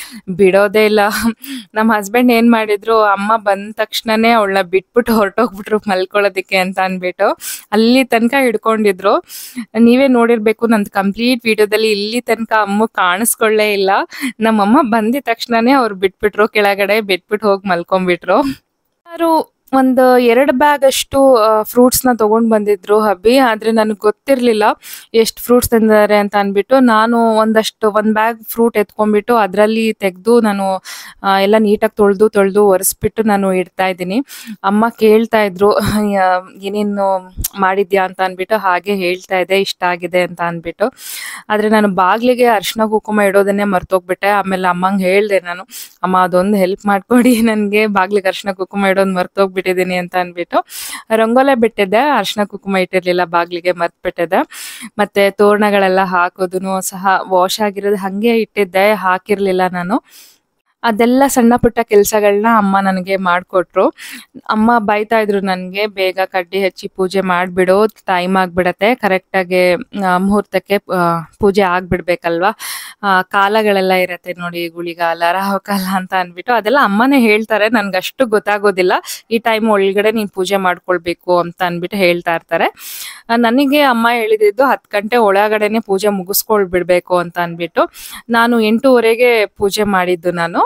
ಬಿಡೋದೇ ಇಲ್ಲ ನಮ್ಮ ಹಸ್ಬೆಂಡ್ ಏನ್ ಮಾಡಿದ್ರು ಅಮ್ಮ ಬಂದ ತಕ್ಷಣನೇ ಅವಳನ್ನ ಬಿಟ್ಬಿಟ್ಟು ಹೊರಟೋಗ್ಬಿಟ್ರು ಮಲ್ಕೊಳ್ಳೋದಿಕ್ಕೆ ಅಂತ ಅನ್ಬಿಟ್ಟು ಅಲ್ಲಿ ತನಕ ಹಿಡ್ಕೊಂಡಿದ್ರು ನೀವೇ ನೋಡಿರ್ಬೇಕು ನಂದು ಕಂಪ್ಲೀಟ್ ವಿಡಿಯೋದಲ್ಲಿ ಇಲ್ಲಿ ತನಕ ಅಮ್ಮ ಕಾಣಿಸ್ಕೊಳ್ಳೇ ಇಲ್ಲ ನಮ್ಮಮ್ಮ ಬಂದಿದ ತಕ್ಷಣನೇ ಅವ್ರು ಬಿಟ್ಬಿಟ್ರು ಕೆಳಗಡೆ ಬಿಟ್ಬಿಟ್ಟು ಹೋಗಿ ಮಲ್ಕೊಂಡ್ಬಿಟ್ರು ಯಾರು ಒಂದು ಎರಡು ಬ್ಯಾಗ್ ಅಷ್ಟು ಫ್ರೂಟ್ಸ್ ನ ತಗೊಂಡ್ ಬಂದಿದ್ರು ಹಬ್ಬಿ ಆದ್ರೆ ನನಗೆ ಗೊತ್ತಿರ್ಲಿಲ್ಲ ಎಷ್ಟು ಫ್ರೂಟ್ಸ್ ತಂದಿದ್ದಾರೆ ಅಂತ ಅನ್ಬಿಟ್ಟು ನಾನು ಒಂದಷ್ಟು ಒಂದ್ ಬ್ಯಾಗ್ ಫ್ರೂಟ್ ಎತ್ಕೊಂಡ್ಬಿಟ್ಟು ಅದರಲ್ಲಿ ತೆಗೆದು ನಾನು ಆ, ಎಲ್ಲ ನೀಟಾಗಿ ತೊಳೆದು ತೊಳೆದು ಒರೆಸ್ಬಿಟ್ಟು ನಾನು ಇಡ್ತಾ ಇದ್ದೀನಿ ಅಮ್ಮ ಕೇಳ್ತಾ ಇದ್ರು ಯಾ- ಏನೇನು ಮಾಡಿದ್ಯಾ ಅಂತ ಅನ್ಬಿಟ್ಟು ಹಾಗೆ ಹೇಳ್ತಾ ಇದ್ದೆ ಇಷ್ಟ ಆಗಿದೆ ಅಂತ ಅನ್ಬಿಟ್ಟು ಆದ್ರೆ ನಾನು ಬಾಗ್ಲಿಗೆ ಅರ್ಶಿನ ಕುಂಕುಮ ಇಡೋದನ್ನೇ ಮರ್ತೋಗ್ಬಿಟ್ಟೆ ಆಮೇಲೆ ಅಮ್ಮಂಗೆ ಹೇಳ್ದೆ ನಾನು ಅಮ್ಮ ಅದೊಂದು ಹೆಲ್ಪ್ ಮಾಡ್ಕೊಡಿ ನನಗೆ ಬಾಗ್ಲಿಗೆ ಅರ್ಶಿನ ಕುಂಕುಮ ಇಡೋದು ಮರ್ತೋಗ್ಬಿಟ್ಟಿದ್ದೀನಿ ಅಂತ ಅನ್ಬಿಟ್ಟು ರಂಗೋಲೆ ಬಿಟ್ಟಿದ್ದೆ ಅರ್ಶಿನ ಕುಂಕುಮ ಇಟ್ಟಿರ್ಲಿಲ್ಲ ಬಾಗ್ಲಿಗೆ ಮರ್ತ್ಬಿಟ್ಟಿದ್ದೆ ಮತ್ತೆ ತೋರಣಗಳೆಲ್ಲ ಹಾಕೋದನ್ನು ಸಹ ವಾಶ್ ಆಗಿರೋದು ಹಂಗೆ ಇಟ್ಟಿದ್ದೆ ಹಾಕಿರ್ಲಿಲ್ಲ ನಾನು ಅದೆಲ್ಲ ಸಣ್ಣ ಪುಟ್ಟ ಕೆಲಸಗಳನ್ನ ಅಮ್ಮ ನನಗೆ ಮಾಡಿಕೊಟ್ರು ಅಮ್ಮ ಬೈತಾ ಇದ್ರು ನನಗೆ ಬೇಗ ಕಡ್ಡಿ ಹಚ್ಚಿ ಪೂಜೆ ಮಾಡಿಬಿಡು ಟೈಮ್ ಆಗ್ಬಿಡತ್ತೆ ಕರೆಕ್ಟಾಗಿ ಮುಹೂರ್ತಕ್ಕೆ ಆ, ಪೂಜೆ ಆಗ್ಬಿಡ್ಬೇಕಲ್ವಾ ಆ, ಕಾಲಗಳೆಲ್ಲ ಇರತ್ತೆ ನೋಡಿ ಗುಳಿಗಾಲ ರಾಹುಕಾಲ ಅಂತ ಅಂದ್ಬಿಟ್ಟು ಅದೆಲ್ಲ ಅಮ್ಮನೇ ಹೇಳ್ತಾರೆ ನನ್ಗೆ ಅಷ್ಟು ಗೊತ್ತಾಗೋದಿಲ್ಲ ಈ ಟೈಮ್ ಒಳಗಡೆ ನೀನ್ ಪೂಜೆ ಮಾಡ್ಕೊಳ್ಬೇಕು ಅಂತ ಅಂದ್ಬಿಟ್ಟು ಹೇಳ್ತಾ ಇರ್ತಾರೆ ಆ, ನನಗೆ ಅಮ್ಮ ಹೇಳಿದ್ದು ಹತ್ತು ಗಂಟೆ ಒಳಗಡೆನೆ ಪೂಜೆ ಮುಗಿಸ್ಕೊಳ್ಬಿಡ್ಬೇಕು ಅಂತ ಅಂದ್ಬಿಟ್ಟು ನಾನು ಎಂಟೂವರೆಗೆ ಪೂಜೆ ಮಾಡಿದ್ದು ನಾನು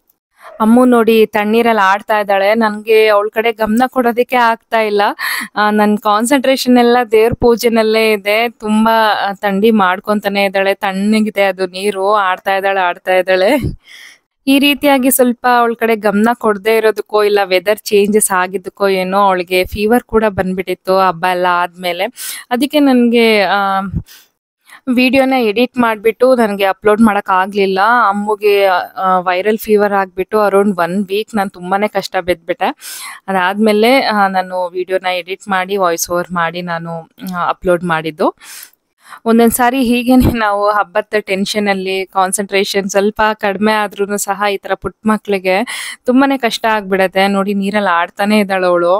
ಅಮ್ಮು ನೋಡಿ ತಣ್ಣೀರಲ್ಲಿ ಆಡ್ತಾ ಇದ್ದಾಳೆ ನನ್ಗೆ ಅವಳ ಕಡೆ ಗಮನ ಕೊಡೋದಕ್ಕೆ ಆಗ್ತಾ ಇಲ್ಲ ಆ, ನನ್ ಕಾನ್ಸಂಟ್ರೇಷನ್ ಎಲ್ಲ ದೇವ್ರ ಪೂಜೆನಲ್ಲೇ ಇದೆ ತುಂಬಾ ಆ, ಥಂಡಿ ಮಾಡ್ಕೊಂತಾನೆ ಇದ್ದಾಳೆ ತಣ್ಣಗಿದೆ ಅದು ನೀರು ಆಡ್ತಾ ಇದ್ದಾಳೆ ಆಡ್ತಾ ಇದ್ದಾಳೆ ಈ ರೀತಿಯಾಗಿ ಸ್ವಲ್ಪ ಅವಳ ಕಡೆ ಗಮನ ಕೊಡದೇ ಇರೋದಕ್ಕೋ ಇಲ್ಲ ವೆದರ್ ಚೇಂಜಸ್ ಆಗಿದ್ದಕ್ಕೋ ಏನೋ ಅವಳಿಗೆ ಫೀವರ್ ಕೂಡ ಬಂದ್ಬಿಟ್ಟಿತ್ತು ಹಬ್ಬ ಎಲ್ಲ ಆದ್ಮೇಲೆ ಅದಕ್ಕೆ ನನಗೆ ವಿಡಿಯೋನ ಎಡಿಟ್ ಮಾಡಿಬಿಟ್ಟು ನನಗೆ ಅಪ್ಲೋಡ್ ಮಾಡಕ್ ಆಗ್ಲಿಲ್ಲ ಅಮ್ಮಗೆ ವೈರಲ್ ಫೀವರ್ ಆಗ್ಬಿಟ್ಟು ಅರೌಂಡ್ ಒನ್ ವೀಕ್ ನಾನು ತುಂಬಾನೇ ಕಷ್ಟ ಬಿದ್ಬಿಟ್ಟೆ ಅದಾದ್ಮೇಲೆ ಆ, ನಾನು ವಿಡಿಯೋನ ಎಡಿಟ್ ಮಾಡಿ ವಾಯ್ಸ್ ಓವರ್ ಮಾಡಿ ನಾನು ಅಪ್ಲೋಡ್ ಮಾಡಿದ್ದು ಒಂದೊಂದ್ ಸಾರಿ ಹೀಗೇನೆ ನಾವು ಹಬ್ಬದ ಟೆನ್ಷನ್ ಅಲ್ಲಿ ಕಾನ್ಸಂಟ್ರೇಷನ್ ಸ್ವಲ್ಪ ಕಡಿಮೆ ಆದ್ರೂ ಸಹ ಈ ತರ ಪುಟ್ಟ ಮಕ್ಳಿಗೆ ತುಂಬಾನೇ ಕಷ್ಟ ಆಗ್ಬಿಡತ್ತೆ ನೋಡಿ ನೀರಲ್ಲಿ ಆಡ್ತಾನೆ ಇದ್ದಾಳೆ ಅವಳು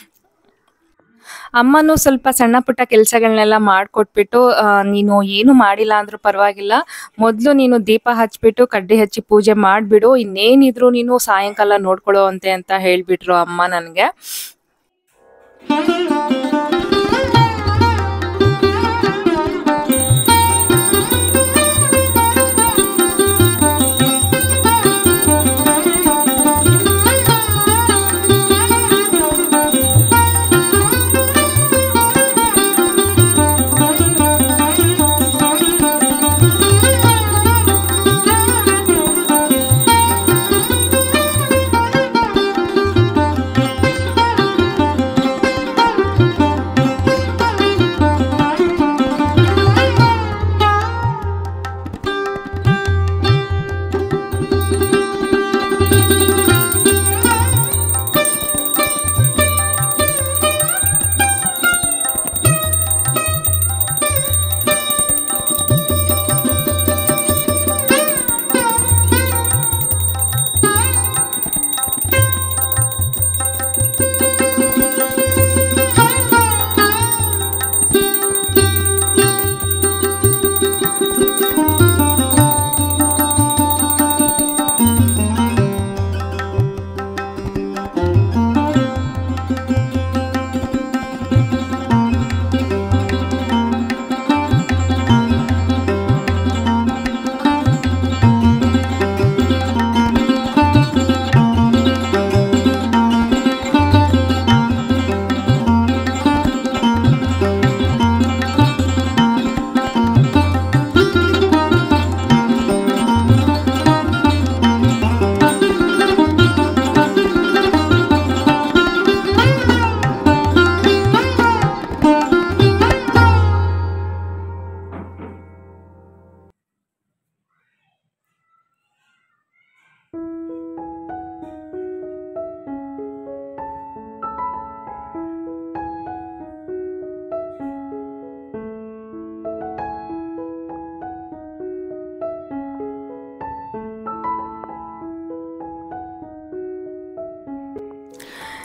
ಅಮ್ಮನು ಸ್ವಲ್ಪ ಸಣ್ಣ ಪುಟ್ಟ ಕೆಲಸಗಳನ್ನೆಲ್ಲ ಮಾಡ್ಕೊಟ್ಬಿಟ್ಟು ಆ, ನೀನು ಏನು ಮಾಡಿಲ್ಲ ಅಂದ್ರೂ ಪರವಾಗಿಲ್ಲ ಮೊದಲು ನೀನು ದೀಪ ಹಚ್ಬಿಟ್ಟು ಕಡ್ಡಿ ಹಚ್ಚಿ ಪೂಜೆ ಮಾಡ್ಬಿಡು ಇನ್ನೇನಿದ್ರು ನೀನು ಸಾಯಂಕಾಲ ನೋಡ್ಕೊಳ್ಳೋ ಅಂತೆ ಅಂತ ಹೇಳ್ಬಿಟ್ರು ಅಮ್ಮ ನನಗೆ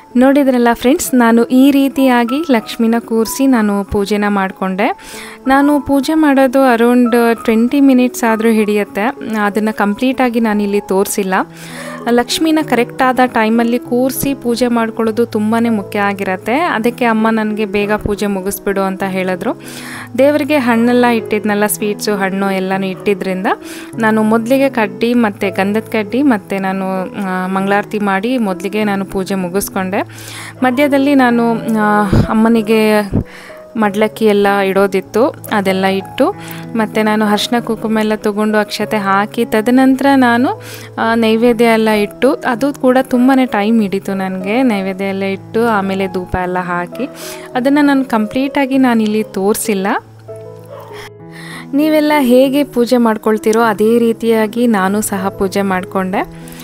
ನೋಡಿದ್ರಲ್ಲ ಫ್ರೆಂಡ್ಸ್ ನಾನು ಈ ರೀತಿಯಾಗಿ ಲಕ್ಷ್ಮಿನ ಕೂರಿಸಿ ನಾನು ಪೂಜೆನ ಮಾಡಿಕೊಂಡೆ ನಾನು ಪೂಜೆ ಮಾಡೋದು ಅರೌಂಡ್ ಟ್ವೆಂಟಿ ಮಿನಿಟ್ಸ್ ಆದರೂ ಹಿಡಿಯುತ್ತೆ ಅದನ್ನು ಕಂಪ್ಲೀಟಾಗಿ ನಾನಿಲ್ಲಿ ತೋರಿಸಿಲ್ಲ ಲಕ್ಷ್ಮಿನ ಕರೆಕ್ಟಾದ ಟೈಮಲ್ಲಿ ಕೂರಿಸಿ ಪೂಜೆ ಮಾಡ್ಕೊಳ್ಳೋದು ತುಂಬಾ ಮುಖ್ಯ ಆಗಿರತ್ತೆ ಅದಕ್ಕೆ ಅಮ್ಮ ನನಗೆ ಬೇಗ ಪೂಜೆ ಮುಗಿಸ್ಬಿಡು ಅಂತ ಹೇಳಿದ್ರು ದೇವರಿಗೆ ಹಣ್ಣೆಲ್ಲ ಇಟ್ಟಿದ್ನಲ್ಲ ಸ್ವೀಟ್ಸು ಹಣ್ಣು ಎಲ್ಲನೂ ಇಟ್ಟಿದ್ರಿಂದ ನಾನು ಮೊದಲಿಗೆ ಕಡ್ಡಿ ಮತ್ತು ಗಂಧದ ಕಡ್ಡಿ ಮತ್ತು ನಾನು ಆ, ಮಂಗಳಾರತಿ ಮಾಡಿ ಮೊದಲಿಗೆ ನಾನು ಪೂಜೆ ಮುಗಿಸ್ಕೊಂಡೆ ಮಧ್ಯದಲ್ಲಿ ನಾನು ಆ, ಅಮ್ಮನಿಗೆ ಮಡ್ಲಕ್ಕಿ ಎಲ್ಲ ಇಡೋದಿತ್ತು ಅದೆಲ್ಲ ಇಟ್ಟು ಮತ್ತು ನಾನು ಅರ್ಶಿನ ಕುಂಕುಮ ಎಲ್ಲ ತೊಗೊಂಡು ಅಕ್ಷತೆ ಹಾಕಿ ತದನಂತರ ನಾನು ಆ, ನೈವೇದ್ಯ ಎಲ್ಲ ಇಟ್ಟು ಅದು ಕೂಡ ತುಂಬಾ ಟೈಮ್ ಹಿಡಿತು ನನಗೆ ನೈವೇದ್ಯ ಎಲ್ಲ ಇಟ್ಟು ಆಮೇಲೆ ಧೂಪ ಎಲ್ಲ ಹಾಕಿ ಅದನ್ನು ನಾನು ಕಂಪ್ಲೀಟಾಗಿ ನಾನು ಇಲ್ಲಿ ತೋರಿಸಿಲ್ಲ ನೀವೆಲ್ಲ ಹೇಗೆ ಪೂಜೆ ಮಾಡ್ಕೊಳ್ತೀರೋ ಅದೇ ರೀತಿಯಾಗಿ ನಾನು ಸಹ ಪೂಜೆ ಮಾಡಿಕೊಂಡೆ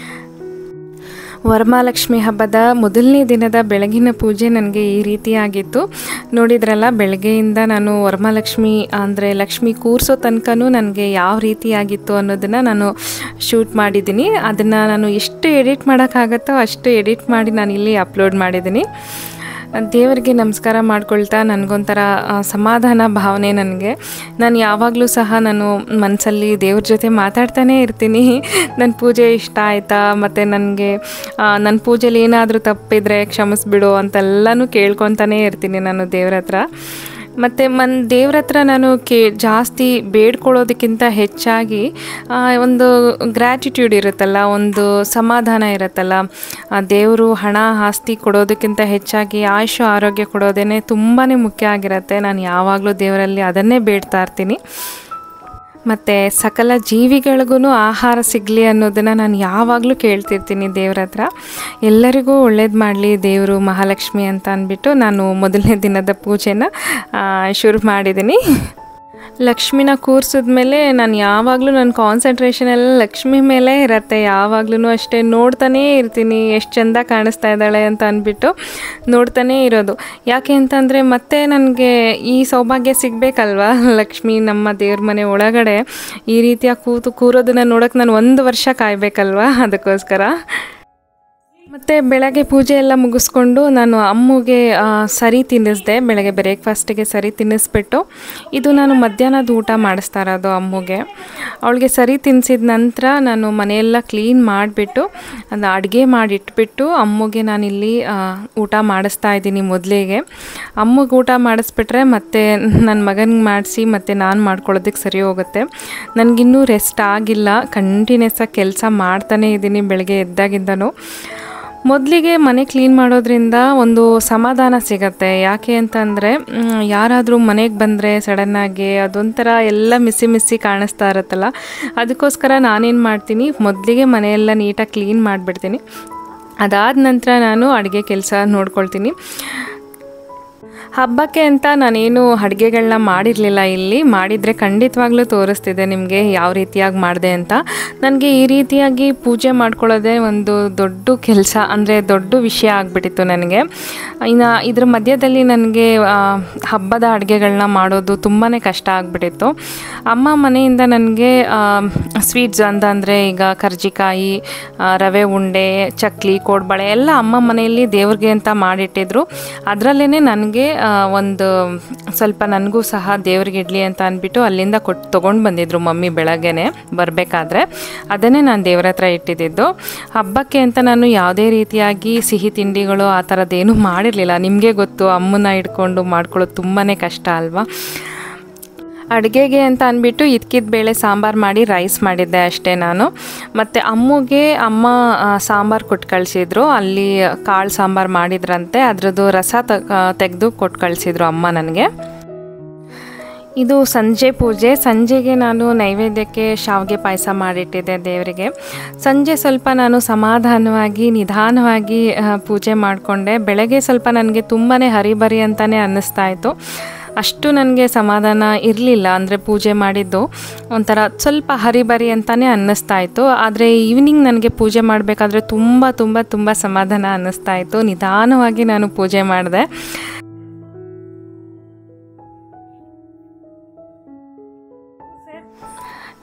ವರಮಹಾಲಕ್ಷ್ಮಿ ಹಬ್ಬದ ಮೊದಲನೇ ದಿನದ ಬೆಳಗಿನ ಪೂಜೆ ನನಗೆ ಈ ರೀತಿಯಾಗಿತ್ತು ನೋಡಿದ್ರಲ್ಲ ಬೆಳಗ್ಗೆಯಿಂದ ನಾನು ವರಮಹಾಲಕ್ಷ್ಮಿ ಅಂದರೆ ಲಕ್ಷ್ಮಿ ಕೂರಿಸೋ ತನಕನೂ ನನಗೆ ಯಾವ ರೀತಿಯಾಗಿತ್ತು ಅನ್ನೋದನ್ನು ನಾನು ಶೂಟ್ ಮಾಡಿದ್ದೀನಿ ಅದನ್ನು ನಾನು ಎಷ್ಟು ಎಡಿಟ್ ಮಾಡೋಕ್ಕಾಗತ್ತೋ ಅಷ್ಟು ಎಡಿಟ್ ಮಾಡಿ ನಾನು ಇಲ್ಲಿ ಅಪ್ಲೋಡ್ ಮಾಡಿದ್ದೀನಿ ದೇವರಿಗೆ ನಮಸ್ಕಾರ ಮಾಡ್ಕೊಳ್ತಾ ನನಗೊಂಥರ ಆ, ಸಮಾಧಾನ ಭಾವನೆ ನನಗೆ ನಾನು ಯಾವಾಗಲೂ ಸಹ ನಾನು ಮನಸ್ಸಲ್ಲಿ ದೇವ್ರ ಜೊತೆ ಮಾತಾಡ್ತಾನೇ ಇರ್ತೀನಿ ನನ್ನ ಪೂಜೆ ಇಷ್ಟ ಆಯಿತಾ ಮತ್ತು ನನಗೆ ನನ್ನ ಪೂಜೆಲಿ ಏನಾದರೂ ತಪ್ಪಿದರೆ ಕ್ಷಮಿಸ್ಬಿಡು ಅಂತೆಲ್ಲನೂ ಕೇಳ್ಕೊತಾನೇ ಇರ್ತೀನಿ ನಾನು ದೇವ್ರ ಹತ್ರ ಮತ್ತು ಮನ್ ದೇವ್ರ ಹತ್ರ ನಾನು ಕೇ ಜಾಸ್ತಿ ಬೇಡ್ಕೊಳ್ಳೋದಕ್ಕಿಂತ ಹೆಚ್ಚಾಗಿ ಆ, ಒಂದು ಗ್ರ್ಯಾಟಿಟ್ಯೂಡ್ ಇರುತ್ತಲ್ಲ ಒಂದು ಸಮಾಧಾನ ಇರುತ್ತಲ್ಲ ಆ ದೇವರು ಹಣ ಆಸ್ತಿ ಕೊಡೋದಕ್ಕಿಂತ ಹೆಚ್ಚಾಗಿ ಆಯುಷು ಆರೋಗ್ಯ ಕೊಡೋದೇ ತುಂಬಾ ಮುಖ್ಯ ಆಗಿರುತ್ತೆ ನಾನು ಯಾವಾಗಲೂ ದೇವರಲ್ಲಿ ಅದನ್ನೇ ಬೇಡ್ತಾ ಇರ್ತೀನಿ ಮತ್ತು ಸಕಲ ಜೀವಿಗಳಿಗೂ ಆಹಾರ ಸಿಗಲಿ ಅನ್ನೋದನ್ನು ನಾನು ಯಾವಾಗಲೂ ಕೇಳ್ತಿರ್ತೀನಿ ದೇವ್ರ ಹತ್ರ ಎಲ್ಲರಿಗೂ ಒಳ್ಳೇದು ಮಾಡಲಿ ದೇವರು ಮಹಾಲಕ್ಷ್ಮಿ ಅಂತ ಅಂದ್ಬಿಟ್ಟು ನಾನು ಮೊದಲನೇ ದಿನದ ಪೂಜೆನ ಆ, ಶುರು ಮಾಡಿದ್ದೀನಿ ಲಕ್ಷ್ಮಿನ ಕೂರಿಸಿದ್ಮೇಲೆ ನಾನು ಯಾವಾಗಲೂ ನನ್ನ ಕಾನ್ಸಂಟ್ರೇಷನ್ ಎಲ್ಲ ಲಕ್ಷ್ಮಿ ಮೇಲೆ ಇರತ್ತೆ ಯಾವಾಗ್ಲೂ ಅಷ್ಟೇ ನೋಡ್ತಾನೇ ಇರ್ತೀನಿ ಎಷ್ಟು ಚೆಂದ ಕಾಣಿಸ್ತಾ ಇದ್ದಾಳೆ ಅಂತ ಅಂದ್ಬಿಟ್ಟು ನೋಡ್ತಾನೇ ಇರೋದು ಯಾಕೆ ಅಂತಂದರೆ ಮತ್ತೆ ನನಗೆ ಈ ಸೌಭಾಗ್ಯ ಸಿಗಬೇಕಲ್ವಾ ಲಕ್ಷ್ಮಿ ನಮ್ಮ ದೇವ್ರ ಮನೆ ಒಳಗಡೆ ಈ ರೀತಿಯ ಕೂತು ಕೂರೋದನ್ನ ನೋಡೋಕೆ ನಾನು ಒಂದು ವರ್ಷ ಕಾಯಬೇಕಲ್ವಾ ಅದಕ್ಕೋಸ್ಕರ ಮತ್ತು ಬೆಳಗ್ಗೆ ಪೂಜೆ ಎಲ್ಲ ಮುಗಿಸ್ಕೊಂಡು ನಾನು ಅಮ್ಮಗೆ ಆ, ಸರಿ ತಿನ್ನಿಸ್ದೆ ಬೆಳಗ್ಗೆ ಬ್ರೇಕ್ಫಾಸ್ಟಿಗೆ ಸರಿ ತಿನ್ನಿಸ್ಬಿಟ್ಟು ಇದು ನಾನು ಮಧ್ಯಾಹ್ನದ ಊಟ ಮಾಡಿಸ್ತಾ ಇರೋದು ಅಮ್ಮಗೆ ಅವಳಿಗೆ ಸರಿ ತಿನ್ನಿಸಿದ ನಂತರ ನಾನು ಮನೆಯೆಲ್ಲ ಕ್ಲೀನ್ ಮಾಡಿಬಿಟ್ಟು ಅದು ಅಡುಗೆ ಮಾಡಿಟ್ಬಿಟ್ಟು ಅಮ್ಮಗೆ ನಾನಿಲ್ಲಿ ಆ, ಊಟ ಮಾಡಿಸ್ತಾ ಇದ್ದೀನಿ ಮೊದಲಿಗೆ ಅಮ್ಮಗೆ ಊಟ ಮಾಡಿಸ್ಬಿಟ್ರೆ ಮತ್ತೆ ನನ್ನ ಮಗನಿಗೆ ಮಾಡಿಸಿ ಮತ್ತು ನಾನು ಮಾಡ್ಕೊಳ್ಳೋದಕ್ಕೆ ಸರಿ ಹೋಗುತ್ತೆ ನನಗಿನ್ನೂ ರೆಸ್ಟ್ ಆಗಿಲ್ಲ ಕಂಟಿನ್ಯೂಸ್ ಆಗಿ ಕೆಲಸ ಮಾಡ್ತಾನೇ ಇದ್ದೀನಿ ಬೆಳಗ್ಗೆ ಎದ್ದಾಗಿಂದನೂ ಮೊದಲಿಗೆ ಮನೆ ಕ್ಲೀನ್ ಮಾಡೋದ್ರಿಂದ ಒಂದು ಸಮಾಧಾನ ಸಿಗತ್ತೆ ಯಾಕೆ ಅಂತಂದರೆ ಯಾರಾದರೂ ಮನೆಗೆ ಬಂದರೆ ಸಡನ್ನಾಗಿ ಅದೊಂಥರ ಎಲ್ಲ ಮಿಸ್ಸಿ ಮಿಸ್ಸಿ ಕಾಣಿಸ್ತಾ ಇರುತ್ತಲ್ಲ ಅದಕ್ಕೋಸ್ಕರ ನಾನೇನು ಮಾಡ್ತೀನಿ ಮೊದಲಿಗೆ ಮನೆಯೆಲ್ಲ ನೀಟಾಗಿ ಕ್ಲೀನ್ ಮಾಡಿಬಿಡ್ತೀನಿ ಅದಾದ ನಂತರ ನಾನು ಅಡುಗೆ ಕೆಲಸ ನೋಡ್ಕೊಳ್ತೀನಿ ಹಬ್ಬಕ್ಕೆ ಅಂತ ನಾನೇನು ಅಡುಗೆಗಳನ್ನ ಮಾಡಿರಲಿಲ್ಲ ಇಲ್ಲಿ ಮಾಡಿದರೆ ಖಂಡಿತವಾಗ್ಲೂ ತೋರಿಸ್ತಿದ್ದೆ ನಿಮಗೆ ಯಾವ ರೀತಿಯಾಗಿ ಮಾಡಿದೆ ಅಂತ ನನಗೆ ಈ ರೀತಿಯಾಗಿ ಪೂಜೆ ಮಾಡ್ಕೊಳ್ಳೋದೇ ಒಂದು ದೊಡ್ಡ ಕೆಲಸ ಅಂದರೆ ದೊಡ್ಡ ವಿಷಯ ಆಗಿಬಿಟ್ಟಿತ್ತು ನನಗೆ ಇನ್ನು ಇದ್ರ ಮಧ್ಯದಲ್ಲಿ ನನಗೆ ಆ, ಹಬ್ಬದ ಅಡುಗೆಗಳನ್ನ ಮಾಡೋದು ತುಂಬಾ ಕಷ್ಟ ಆಗಿಬಿಟ್ಟಿತ್ತು ಅಮ್ಮ ಮನೆಯಿಂದ ನನಗೆ ಸ್ವೀಟ್ಸ್ ಅಂತ ಅಂದರೆ ಈಗ ಕರ್ಜಿಕಾಯಿ ಆ, ರವೆ ಉಂಡೆ ಚಕ್ಲಿ ಕೋಡ್ಬಳೆ ಎಲ್ಲ ಅಮ್ಮ ಮನೆಯಲ್ಲಿ ದೇವ್ರಿಗೆ ಅಂತ ಮಾಡಿಟ್ಟಿದ್ರು ಅದರಲ್ಲೇ ನನಗೆ ಒಂದು ಸ್ವಲ್ಪ ನನಗೂ ಸಹ ದೇವ್ರಿಗೆ ಇಡ್ಲಿ ಅಂತ ಅಂದ್ಬಿಟ್ಟು ಅಲ್ಲಿಂದ ಕೊಟ್ಟು ತೊಗೊಂಡು ಬಂದಿದ್ರು ಮಮ್ಮಿ ಬೆಳಗ್ಗೆನೆ ಬರಬೇಕಾದ್ರೆ ಅದನ್ನೇ ನಾನು ದೇವ್ರ ಹತ್ರ ಇಟ್ಟಿದ್ದು ಹಬ್ಬಕ್ಕೆ ಅಂತ ನಾನು ಯಾವುದೇ ರೀತಿಯಾಗಿ ಸಿಹಿ ತಿಂಡಿಗಳು ಆ ಥರದ್ದೇನು ಮಾಡಿರಲಿಲ್ಲ ನಿಮಗೆ ಗೊತ್ತು ಅಮ್ಮನ ಇಟ್ಕೊಂಡು ಮಾಡ್ಕೊಳ್ಳೋದು ತುಂಬಾ ಕಷ್ಟ ಅಲ್ವಾ ಅಡುಗೆಗೆ ಅಂತ ಅಂದ್ಬಿಟ್ಟು ಇದ್ಕಿದ ಬೇಳೆ ಸಾಂಬಾರು ಮಾಡಿ ರೈಸ್ ಮಾಡಿದ್ದೆ ಅಷ್ಟೇ ನಾನು ಮತ್ತು ಅಮ್ಮಗೆ ಅಮ್ಮ ಆ, ಸಾಂಬಾರು ಕೊಟ್ಟು ಕಳಿಸಿದ್ರು ಅಲ್ಲಿ ಕಾಳು ಸಾಂಬಾರು ಮಾಡಿದ್ರಂತೆ ಅದ್ರದ್ದು ರಸ ತೆಗೆದು ಕೊಟ್ಟು ಕಳಿಸಿದ್ರು ಅಮ್ಮ ನನಗೆ ಇದು ಸಂಜೆ ಪೂಜೆ ಸಂಜೆಗೆ ನಾನು ನೈವೇದ್ಯಕ್ಕೆ ಶಾವಿಗೆ ಪಾಯಸ ಮಾಡಿಟ್ಟಿದ್ದೆ ದೇವರಿಗೆ ಸಂಜೆ ಸ್ವಲ್ಪ ನಾನು ಸಮಾಧಾನವಾಗಿ ನಿಧಾನವಾಗಿ ಆ, ಪೂಜೆ ಮಾಡಿಕೊಂಡೆ ಬೆಳಗ್ಗೆ ಸ್ವಲ್ಪ ನನಗೆ ತುಂಬಾ ಹರಿಬರಿ ಅಂತಲೇ ಅನ್ನಿಸ್ತಾ ಇತ್ತು ಅಷ್ಟು ನನಗೆ ಸಮಾಧಾನ ಇರಲಿಲ್ಲ ಅಂದರೆ ಪೂಜೆ ಮಾಡಿದ್ದು ಒಂಥರ ಸ್ವಲ್ಪ ಹರಿಬರಿ ಅಂತಲೇ ಅನ್ನಿಸ್ತಾ ಇತ್ತು ಆದರೆ ಈವ್ನಿಂಗ್ ನನಗೆ ಪೂಜೆ ಮಾಡಬೇಕಾದ್ರೆ ತುಂಬ ತುಂಬ ತುಂಬ ಸಮಾಧಾನ ಅನ್ನಿಸ್ತಾ ಇತ್ತು ನಿಧಾನವಾಗಿ ನಾನು ಪೂಜೆ ಮಾಡಿದೆ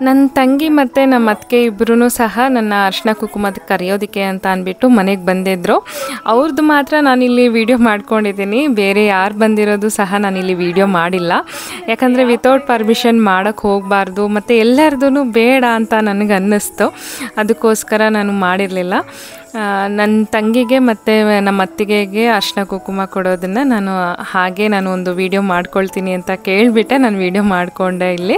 ನನ್ನ ತಂಗಿ ಮತ್ತು ನಮ್ಮ ಅತ್ತಿಗೆ ಇಬ್ಬರೂ ಸಹ ನನ್ನ ಅರ್ಶಿನ ಕುಂಕುಮದ ಕರೆಯೋದಕ್ಕೆ ಅಂತ ಅಂದ್ಬಿಟ್ಟು ಮನೆಗೆ ಬಂದಿದ್ದರು ಅವ್ರದ್ದು ಮಾತ್ರ ನಾನಿಲ್ಲಿ ವಿಡಿಯೋ ಮಾಡ್ಕೊಂಡಿದ್ದೀನಿ ಬೇರೆ ಯಾರು ಬಂದಿರೋದು ಸಹ ನಾನಿಲ್ಲಿ ವಿಡಿಯೋ ಮಾಡಿಲ್ಲ ಯಾಕಂದರೆ ವಿತೌಟ್ ಪರ್ಮಿಷನ್ ಮಾಡೋಕ್ಕೆ ಹೋಗಬಾರ್ದು ಮತ್ತು ಎಲ್ಲರದೂ ಬೇಡ ಅಂತ ನನಗೆ ಅನ್ನಿಸ್ತು ಅದಕ್ಕೋಸ್ಕರ ನಾನು ಮಾಡಿರಲಿಲ್ಲ ನನ್ನ ತಂಗಿಗೆ ಮತ್ತು ನಮ್ಮ ಅತ್ತಿಗೆಗೆ ಅರ್ಶಿನ ಕುಂಕುಮ ಕೊಡೋದನ್ನು ನಾನು ಹಾಗೆ ನಾನು ಒಂದು ವಿಡಿಯೋ ಮಾಡ್ಕೊಳ್ತೀನಿ ಅಂತ ಕೇಳಿಬಿಟ್ಟೆ ನಾನು ವಿಡಿಯೋ ಮಾಡಿಕೊಂಡೆ ಇಲ್ಲಿ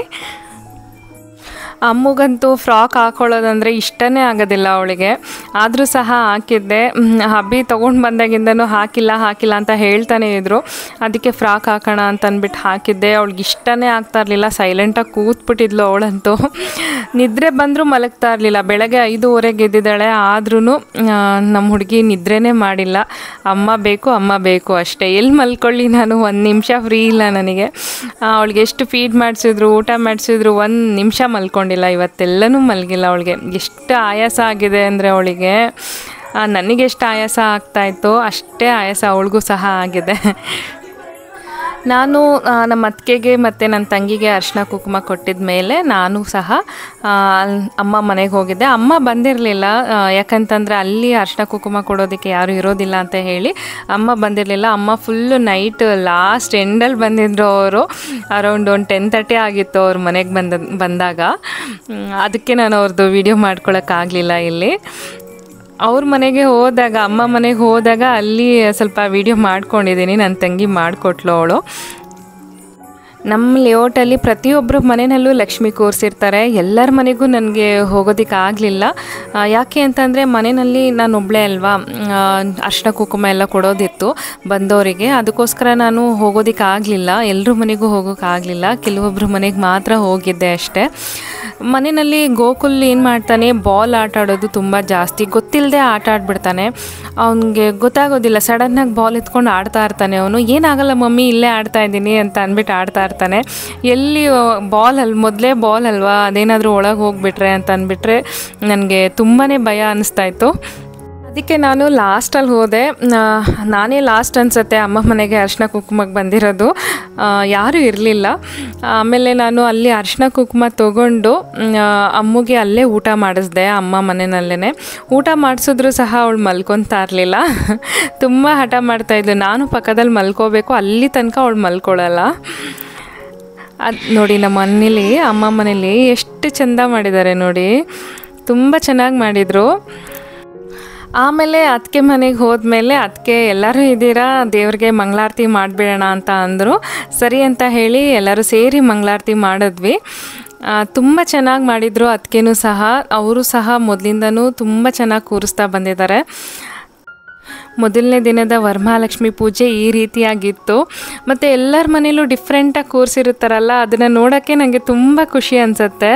ಅಮ್ಮಗಂತೂ ಫ್ರಾಕ್ ಹಾಕೊಳ್ಳೋದಂದರೆ ಇಷ್ಟನೇ ಆಗೋದಿಲ್ಲ ಅವಳಿಗೆ ಆದರೂ ಸಹ ಹಾಕಿದ್ದೆ ಮ್, ಹಬ್ಬಿ ತೊಗೊಂಡು ಬಂದಾಗಿಂದನೂ ಹಾಕಿಲ್ಲ ಹಾಕಿಲ್ಲ ಅಂತ ಹೇಳ್ತಾನೆ ಇದ್ರು ಅದಕ್ಕೆ ಫ್ರಾಕ್ ಹಾಕೋಣ ಅಂತ ಅಂದ್ಬಿಟ್ಟು ಹಾಕಿದ್ದೆ ಅವಳಿಗೆ ಇಷ್ಟನೇ ಆಗ್ತಾ ಇರಲಿಲ್ಲ ಸೈಲೆಂಟಾಗಿ ಕೂತ್ಬಿಟ್ಟಿದ್ಲು ಅವಳಂತೂ ನಿದ್ರೆ ಬಂದರೂ ಮಲಗ್ತಾ ಇರಲಿಲ್ಲ ಬೆಳಗ್ಗೆ ಐದೂವರೆಗೆ ಎದ್ದಿದ್ದಾಳೆ ಆದ್ರೂ ನಮ್ಮ ಹುಡುಗಿ ನಿದ್ರೆನೇ ಮಾಡಿಲ್ಲ ಅಮ್ಮ ಬೇಕು ಅಮ್ಮ ಬೇಕು ಅಷ್ಟೇ ಎಲ್ಲಿ ಮಲ್ಕೊಳ್ಳಿ ನಾನು ಒಂದು ನಿಮಿಷ ಫ್ರೀ ಇಲ್ಲ ನನಗೆ ಅವಳಿಗೆ ಎಷ್ಟು ಫೀಡ್ ಮಾಡಿಸಿದ್ರು ಊಟ ಮಾಡಿಸಿದ್ರು ಒಂದು ನಿಮಿಷ ಮಲ್ಕೊಂಡಿಲ್ಲ ಇವತ್ತೆಲ್ಲನೂ ಮಲಗಿಲ್ಲ ಅವಳಿಗೆ ಎಷ್ಟು ಆಯಾಸ ಆಗಿದೆ ಅಂದರೆ ಅವಳಿಗೆ ನನಗೆ ಎಷ್ಟು ಆಯಾಸ ಆಗ್ತಾಯಿತ್ತು ಅಷ್ಟೇ ಆಯಾಸ ಅವಳಿಗೂ ಸಹ ಆಗಿದೆ ನಾನು ಆ, ನಮ್ಮ ಅತ್ತಿಗೆಗೆ ಮತ್ತು ನನ್ನ ತಂಗಿಗೆ ಅರಿಶಿನ ಕುಂಕುಮ ಕೊಟ್ಟಿದ ಮೇಲೆ ನಾನು ಸಹ ಆ, ಅಲ್- ಅಮ್ಮ ಮನೆಗೆ ಹೋಗಿದ್ದೆ ಅಮ್ಮ ಬಂದಿರಲಿಲ್ಲ ಯಾಕಂತಂದರೆ ಅಲ್ಲಿ ಅರಿಶಿನ ಕುಂಕುಮ ಕೊಡೋದಕ್ಕೆ ಯಾರೂ ಇರೋದಿಲ್ಲ ಅಂತ ಹೇಳಿ ಅಮ್ಮ ಬಂದಿರಲಿಲ್ಲ ಅಮ್ಮ ಫುಲ್ಲು ನೈಟ್ ಲಾಸ್ಟ್ ಎಂಡಲ್ಲಿ ಬಂದಿದ್ರು ಅವರು ಅರೌಂಡ್ ಒಂದು ಟೆನ್ ತರ್ಟಿ ಆಗಿತ್ತು ಅವ್ರ ಮನೆಗೆ ಬಂದ ಬಂದಾಗ ಹ್ಮ್, ಅದಕ್ಕೆ ನಾನು ಅವ್ರದ್ದು ವಿಡಿಯೋ ಮಾಡ್ಕೊಳಕ್ಕಾಗಲಿಲ್ಲ ಇಲ್ಲಿ ಅವ್ರ ಮನೆಗೆ ಹೋದಾಗ ಅಮ್ಮ ಮನೆಗೆ ಹೋದಾಗ ಅಲ್ಲಿ ಸ್ವಲ್ಪ ವಿಡಿಯೋ ಮಾಡ್ಕೊಂಡಿದ್ದೀನಿ ನನ್ನ ತಂಗಿ ಮಾಡಿಕೊಟ್ಲು ಅವಳು ನಮ್ಮ ಲೇಔಟಲ್ಲಿ ಪ್ರತಿಯೊಬ್ಬರ ಮನೆಯಲ್ಲೂ ಲಕ್ಷ್ಮಿ ಕೂರಿಸಿರ್ತಾರೆ ಎಲ್ಲರ ಮನೆಗೂ ನನಗೆ ಹೋಗೋದಕ್ಕೆ ಆಗಲಿಲ್ಲ ಯಾಕೆ ಅಂತಂದರೆ ಮನೆಯಲ್ಲಿ ನಾನು ಒಬ್ಬಳೇ ಅಲ್ವಾ ಆ, ಅರ್ಶಿನ ಕುಂಕುಮ ಎಲ್ಲ ಕೊಡೋದಿತ್ತು ಬಂದವರಿಗೆ ಅದಕ್ಕೋಸ್ಕರ ನಾನು ಹೋಗೋದಕ್ಕೆ ಆಗಲಿಲ್ಲ ಎಲ್ಲರ ಮನೆಗೂ ಹೋಗೋಕ್ಕಾಗಲಿಲ್ಲ ಕೆಲವೊಬ್ಬರ ಮನೆಗೆ ಮಾತ್ರ ಹೋಗಿದ್ದೆ ಅಷ್ಟೇ ಮನೆಯಲ್ಲಿ ಗೋಕುಲ್ ಏನು ಮಾಡ್ತಾನೆ ಬಾಲ್ ಆಟ ಆಡೋದು ತುಂಬ ಜಾಸ್ತಿ ಗೊತ್ತಿಲ್ಲದೆ ಆಟ ಆಡ್ಬಿಡ್ತಾನೆ ಅವನಿಗೆ ಗೊತ್ತಾಗೋದಿಲ್ಲ ಸಡನ್ನಾಗಿ ಬಾಲ್ ಎತ್ಕೊಂಡು ಆಡ್ತಾ ಇರ್ತಾನೆ ಅವನು ಏನಾಗಲ್ಲ ಮಮ್ಮಿ ಇಲ್ಲೇ ಆಡ್ತಾ ಇದ್ದೀನಿ ಅಂತ ಅಂದ್ಬಿಟ್ಟು ಆಡ್ತಾ ಇರ್ತಾನೆ ಎಲ್ಲಿ ಬಾಲ್ ಅಲ್ಲಿ ಮೊದಲೇ ಬಾಲ್ ಅಲ್ವಾ ಅದೇನಾದರೂ ಒಳಗೆ ಹೋಗ್ಬಿಟ್ರೆ ಅಂತ ಅಂದ್ಬಿಟ್ರೆ ನನಗೆ ತುಂಬಾ ಭಯ ಅನ್ನಿಸ್ತಾ ಇತ್ತು ಅದಕ್ಕೆ ನಾನು ಲಾಸ್ಟಲ್ಲಿ ಹೋದೆ ಆ, ನಾನೇ ಲಾಸ್ಟ್ ಅನ್ಸುತ್ತೆ ಅಮ್ಮ ಮನೆಗೆ ಅರಿಶಿನ ಕುಂಕುಮಕ್ಕೆ ಬಂದಿರೋದು ಆ, ಯಾರೂ ಇರಲಿಲ್ಲ ಆಮೇಲೆ ನಾನು ಅಲ್ಲಿ ಅರಿಶಿನ ಕುಂಕುಮ ತೊಗೊಂಡು ಮ್, ಆ, ಅಮ್ಮಗೆ ಅಲ್ಲೇ ಊಟ ಮಾಡಿಸ್ದೆ ಅಮ್ಮ ಮನೆಯಲ್ಲೇ ಊಟ ಮಾಡಿಸಿದ್ರು ಸಹ ಅವಳು ಮಲ್ಕೊತಾ ಇರಲಿಲ್ಲ ತುಂಬ ಹಠ ಮಾಡ್ತಾಯಿದ್ಲು ನಾನು ಪಕ್ಕದಲ್ಲಿ ಮಲ್ಕೋಬೇಕು ಅಲ್ಲಿ ತನಕ ಅವಳು ಮಲ್ಕೊಳ್ಳಲ್ಲ ಅದು ನೋಡಿ ನಮ್ಮ ಮನೇಲಿ ಅಮ್ಮ ಮನೇಲಿ ಎಷ್ಟು ಚೆಂದ ಮಾಡಿದ್ದಾರೆ ನೋಡಿ ತುಂಬ ಚೆನ್ನಾಗಿ ಮಾಡಿದರು ಆಮೇಲೆ ಅದಕ್ಕೆ ಮನೆಗೆ ಹೋದ್ಮೇಲೆ ಅದಕ್ಕೆ ಎಲ್ಲರೂ ಇದ್ದೀರಾ ದೇವ್ರಿಗೆ ಮಂಗಳಾರತಿ ಮಾಡಿಬಿಡೋಣ ಅಂತ ಅಂದರು ಸರಿ ಅಂತ ಹೇಳಿ ಎಲ್ಲರೂ ಸೇರಿ ಮಂಗಳಾರತಿ ಮಾಡಿದ್ವಿ ತುಂಬ ಚೆನ್ನಾಗಿ ಮಾಡಿದರು ಅದಕ್ಕೇನು ಸಹ ಅವರು ಸಹ ಮೊದಲಿಂದನೂ ತುಂಬ ಚೆನ್ನಾಗಿ ಕೂರಿಸ್ತಾ ಬಂದಿದ್ದಾರೆ ಮೊದಲನೇ ದಿನದ ವರಮಹಾಲಕ್ಷ್ಮಿ ಪೂಜೆ ಈ ರೀತಿಯಾಗಿತ್ತು ಮತ್ತು ಎಲ್ಲರ ಮನೇಲೂ ಡಿಫ್ರೆಂಟಾಗಿ ಕೂರಿಸಿರುತ್ತಾರಲ್ಲ ಅದನ್ನು ನೋಡೋಕ್ಕೆ ನನಗೆ ತುಂಬ ಖುಷಿ ಅನಿಸುತ್ತೆ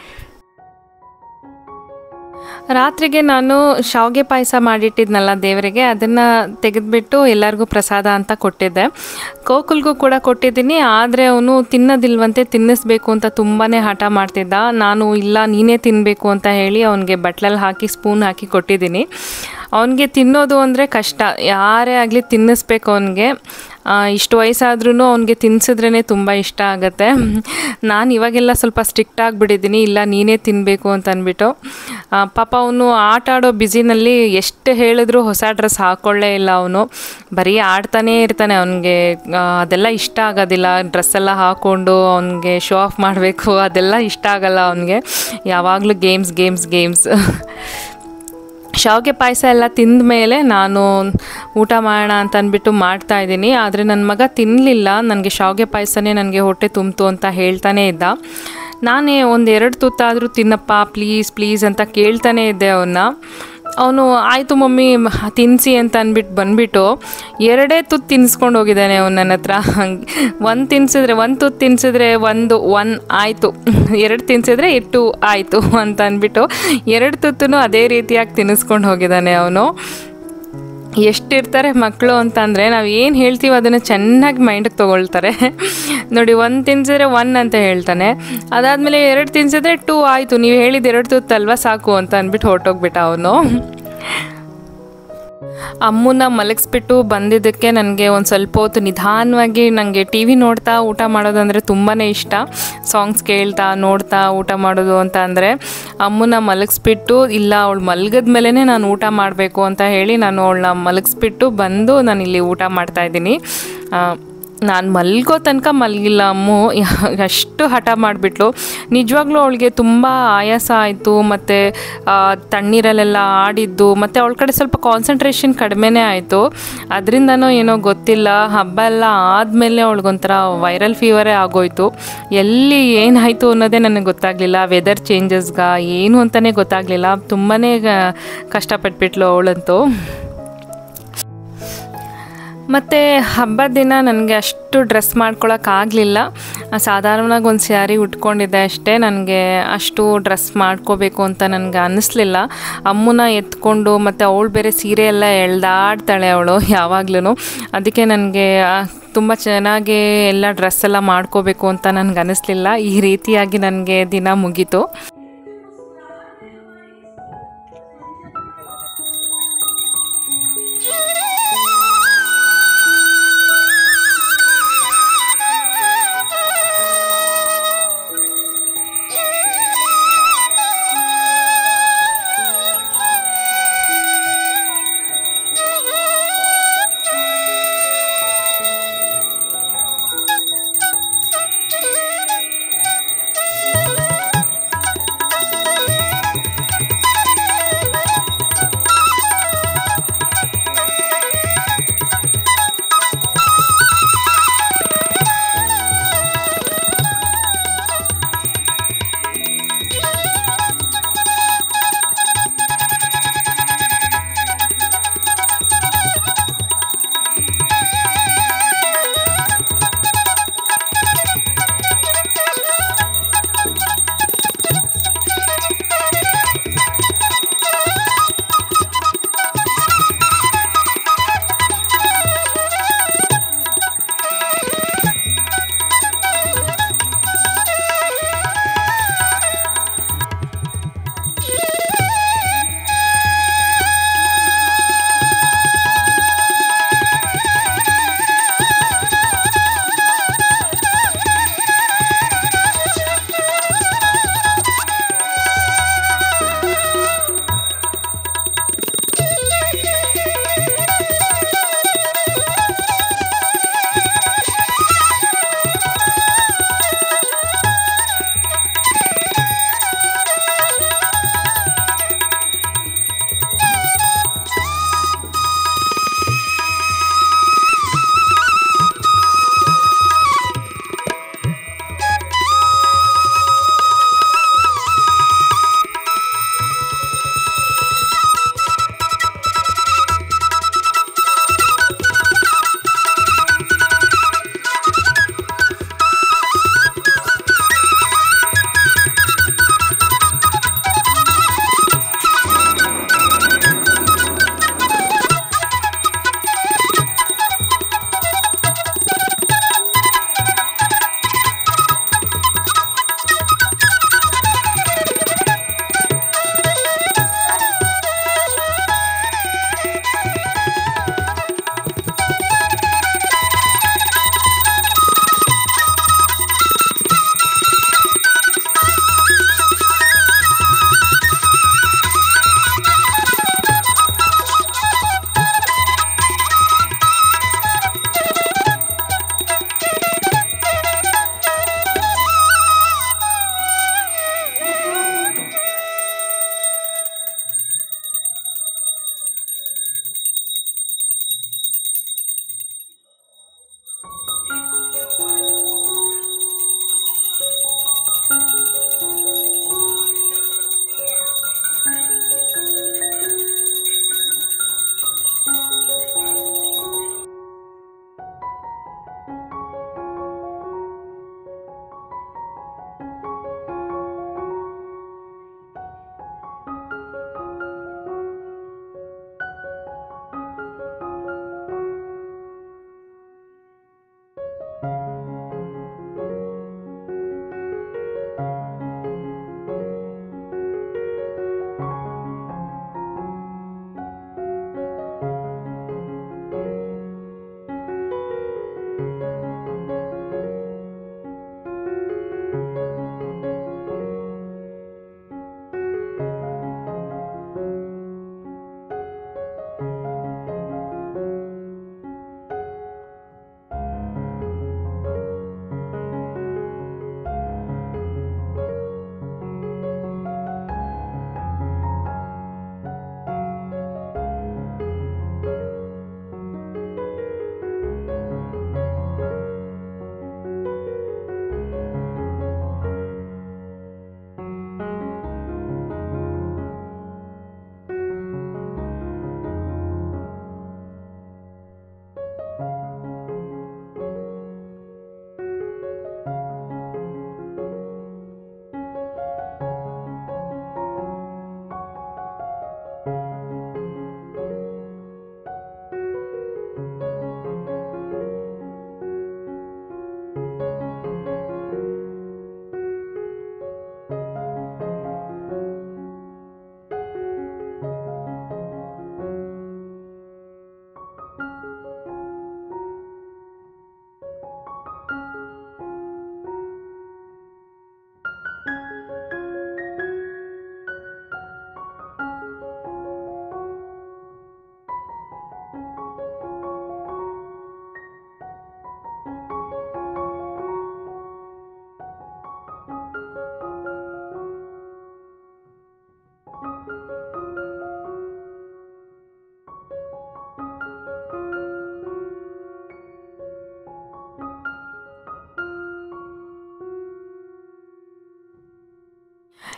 ರಾತ್ರಿಗೆ ನಾನು ಶಾವಿಗೆ ಪಾಯಸ ಮಾಡಿಟ್ಟಿದ್ನಲ್ಲ ದೇವರಿಗೆ ಅದನ್ನು ತೆಗೆದುಬಿಟ್ಟು ಎಲ್ಲರಿಗೂ ಪ್ರಸಾದ ಅಂತ ಕೊಟ್ಟಿದ್ದೆ ಗೋಕುಲ್ಗೂ ಕೂಡ ಕೊಟ್ಟಿದ್ದೀನಿ ಆದರೆ ಅವನು ತಿನ್ನೋದಿಲ್ವಂತೆ ತಿನ್ನಿಸ್ಬೇಕು ಅಂತ ತುಂಬಾ ಹಠ ಮಾಡ್ತಿದ್ದ ನಾನು ಇಲ್ಲ ನೀನೇ ತಿನ್ನಬೇಕು ಅಂತ ಹೇಳಿ ಅವನಿಗೆ ಬಟ್ಲಲ್ಲಿ ಹಾಕಿ ಸ್ಪೂನ್ ಹಾಕಿ ಕೊಟ್ಟಿದ್ದೀನಿ ಅವನಿಗೆ ತಿನ್ನೋದು ಅಂದರೆ ಕಷ್ಟ ಯಾರೇ ಆಗಲಿ ತಿನ್ನಿಸ್ಬೇಕು ಅವನಿಗೆ ಇಷ್ಟು ವಯಸ್ಸಾದ್ರೂ ಅವನಿಗೆ ತಿನ್ಸಿದ್ರೇ ತುಂಬ ಇಷ್ಟ ಆಗುತ್ತೆ ನಾನು ಇವಾಗೆಲ್ಲ ಸ್ವಲ್ಪ ಸ್ಟ್ರಿಕ್ಟ್ ಆಗಿಬಿಟ್ಟಿದ್ದೀನಿ ಇಲ್ಲ ನೀನೇ ತಿನ್ನಬೇಕು ಅಂತ ಅಂದ್ಬಿಟ್ಟು ಆ, ಪಾಪ ಅವನು ಆಟ ಆಡೋ ಬ್ಯುಸಿನಲ್ಲಿ ಎಷ್ಟು ಹೇಳಿದ್ರು ಹೊಸ ಡ್ರೆಸ್ ಹಾಕ್ಕೊಳ್ಳೇ ಇಲ್ಲ ಅವನು ಬರೀ ಆಡ್ತಾನೇ ಇರ್ತಾನೆ ಅವನಿಗೆ ಅದೆಲ್ಲ ಇಷ್ಟ ಆಗೋದಿಲ್ಲ ಡ್ರೆಸ್ ಎಲ್ಲ ಹಾಕ್ಕೊಂಡು ಅವನಿಗೆ ಶೋ ಆಫ್ ಮಾಡಬೇಕು ಅದೆಲ್ಲ ಇಷ್ಟ ಆಗಲ್ಲ ಅವನಿಗೆ ಯಾವಾಗಲೂ ಗೇಮ್ಸ್ ಗೇಮ್ಸ್ ಗೇಮ್ಸ್ ಶಾವಿಗೆ ಪಾಯಸ ಎಲ್ಲ ತಿಂದ ಮೇಲೆ ನಾನು ಊಟ ಮಾಡೋಣ ಅಂತ ಅಂದ್ಬಿಟ್ಟು ಮಾಡ್ತಾ ಇದ್ದೀನಿ ಆದರೆ ನನ್ನ ಮಗ ತಿನ್ನಲಿಲ್ಲ ನನಗೆ ಶಾವಿಗೆ ಪಾಯಸನೇ ನನಗೆ ಹೊಟ್ಟೆ ತುಂಬಿತು ಅಂತ ಹೇಳ್ತಾನೇ ಇದ್ದ ನಾನೇ ಒಂದು ಎರಡು ತುತ್ತಾದರೂ ತಿನ್ನಪ್ಪ ಪ್ಲೀಸ್ ಪ್ಲೀಸ್ ಅಂತ ಕೇಳ್ತಾನೇ ಇದ್ದೆ ಅವನ್ನ ಅವನು ಆಯಿತು ಮಮ್ಮಿ ಮ- ತಿನ್ನಿಸಿ ಅಂತ ಅಂದ್ಬಿಟ್ಟು ಬಂದ್ಬಿಟ್ಟು ಎರಡೇ ತುತ್ತು ತಿನ್ನಿಸ್ಕೊಂಡು ಹೋಗಿದ್ದಾನೆ ಅವ್ನು ನನ್ನ ಹತ್ರ ಒಂದು ತಿನ್ಸಿದ್ರೆ ಒಂದು ತುತ್ತು ತಿನ್ಸಿದ್ರೆ ಒಂದು ಒನ್ ಆಯಿತು ಎರಡು ತಿನ್ಸಿದ್ರೆ ಟು ಆಯಿತು ಅಂತ ಅಂದ್ಬಿಟ್ಟು ಎರಡು ತುತ್ತೂ ಅದೇ ರೀತಿಯಾಗಿ ತಿನ್ನಿಸ್ಕೊಂಡು ಹೋಗಿದ್ದಾನೆ ಅವನು ಎಷ್ಟಿರ್ತಾರೆ ಮಕ್ಕಳು ಅಂತಂದರೆ ನಾವು ಏನು ಹೇಳ್ತೀವಿ ಅದನ್ನು ಚೆನ್ನಾಗಿ ಮೈಂಡಿಗೆ ತೊಗೊಳ್ತಾರೆ ನೋಡಿ ಒಂದು ತಿನ್ಸಿದ್ರೆ ಒನ್ ಅಂತ ಹೇಳ್ತಾನೆ ಅದಾದಮೇಲೆ ಎರಡು ತಿನ್ಸಿದ್ರೆ ಟೂ ಆಯಿತು ನೀವು ಹೇಳಿದ ಎರಡು ತುತ್ತಲ್ವ ಸಾಕು ಅಂತ ಅಂದ್ಬಿಟ್ಟು ಹೊರಟೋಗ್ಬಿಟ್ಟ ಅವನು ಅಮ್ಮನ ಮಲಗಿಸ್ಬಿಟ್ಟು ಬಂದಿದ್ದಕ್ಕೆ ನನಗೆ ಒಂದು ಸ್ವಲ್ಪ ಹೊತ್ತು ನಿಧಾನವಾಗಿ ನನಗೆ ಟಿ ವಿ ನೋಡ್ತಾ ಊಟ ಮಾಡೋದಂದರೆ ತುಂಬಾ ಇಷ್ಟ ಸಾಂಗ್ಸ್ ಕೇಳ್ತಾ ನೋಡ್ತಾ ಊಟ ಮಾಡೋದು ಅಂತ ಅಂದರೆ ಅಮ್ಮನ ಮಲಗಿಸ್ಬಿಟ್ಟು ಇಲ್ಲ ಅವಳು ಮಲಗಿದ ಮೇಲೇ ನಾನು ಊಟ ಮಾಡಬೇಕು ಅಂತ ಹೇಳಿ ನಾನು ಅವಳನ್ನ ಮಲಗಿಸ್ಬಿಟ್ಟು ಬಂದು ನಾನು ಇಲ್ಲಿ ಊಟ ಮಾಡ್ತಾಯಿದ್ದೀನಿ ನಾನು ಮಲ್ಗೋ ತನಕ ಮಲಗಿಲ್ಲ ಅಮ್ಮು ಅಷ್ಟು ಹಠ ಮಾಡಿಬಿಟ್ಲು ನಿಜವಾಗ್ಲೂ ಅವಳಿಗೆ ತುಂಬ ಆಯಾಸ ಆಯಿತು ಮತ್ತು ತಣ್ಣೀರಲ್ಲೆಲ್ಲ ಆಡಿದ್ದು ಮತ್ತು ಅವಳ ಕಡೆ ಸ್ವಲ್ಪ ಕಾನ್ಸಂಟ್ರೇಷನ್ ಕಡಿಮೆನೇ ಆಯಿತು ಅದರಿಂದನೋ ಏನೋ ಗೊತ್ತಿಲ್ಲ ಹಬ್ಬ ಎಲ್ಲ ಆದಮೇಲೆ ಅವಳಿಗೊಂಥರ ವೈರಲ್ ಫೀವರೇ ಆಗೋಯ್ತು ಎಲ್ಲಿ ಏನಾಯಿತು ಅನ್ನೋದೇ ನನಗೆ ಗೊತ್ತಾಗಲಿಲ್ಲ ವೆದರ್ ಚೇಂಜಸ್ಗ ಏನು ಅಂತಲೇ ಗೊತ್ತಾಗಲಿಲ್ಲ ತುಂಬಾ ಕಷ್ಟಪಟ್ಬಿಟ್ಲು ಅವಳಂತೂ ಮತ್ತು ಹಬ್ಬದ ದಿನ ನನಗೆ ಅಷ್ಟು ಡ್ರೆಸ್ ಮಾಡ್ಕೊಳಕ್ಕಾಗಲಿಲ್ಲ ಸಾಧಾರಣವಾಗಿ ಒಂದು ಸ್ಯಾರಿ ಉಟ್ಕೊಂಡಿದ್ದೆ ಅಷ್ಟೇ ನನಗೆ ಅಷ್ಟು ಡ್ರೆಸ್ ಮಾಡ್ಕೋಬೇಕು ಅಂತ ನನಗೆ ಅನ್ನಿಸ್ಲಿಲ್ಲ ಅಮ್ಮನ ಎತ್ಕೊಂಡು ಮತ್ತು ಅವಳು ಬೇರೆ ಸೀರೆ ಎಲ್ಲ ಎಳ್ದಾಡ್ತಾಳೆ ಅವಳು ಯಾವಾಗ್ಲೂ ಅದಕ್ಕೆ ನನಗೆ ತುಂಬ ಚೆನ್ನಾಗಿ ಎಲ್ಲ ಡ್ರೆಸ್ ಎಲ್ಲ ಮಾಡ್ಕೋಬೇಕು ಅಂತ ನನಗೆ ಅನ್ನಿಸ್ಲಿಲ್ಲ ಈ ರೀತಿಯಾಗಿ ನನಗೆ ದಿನ ಮುಗೀತು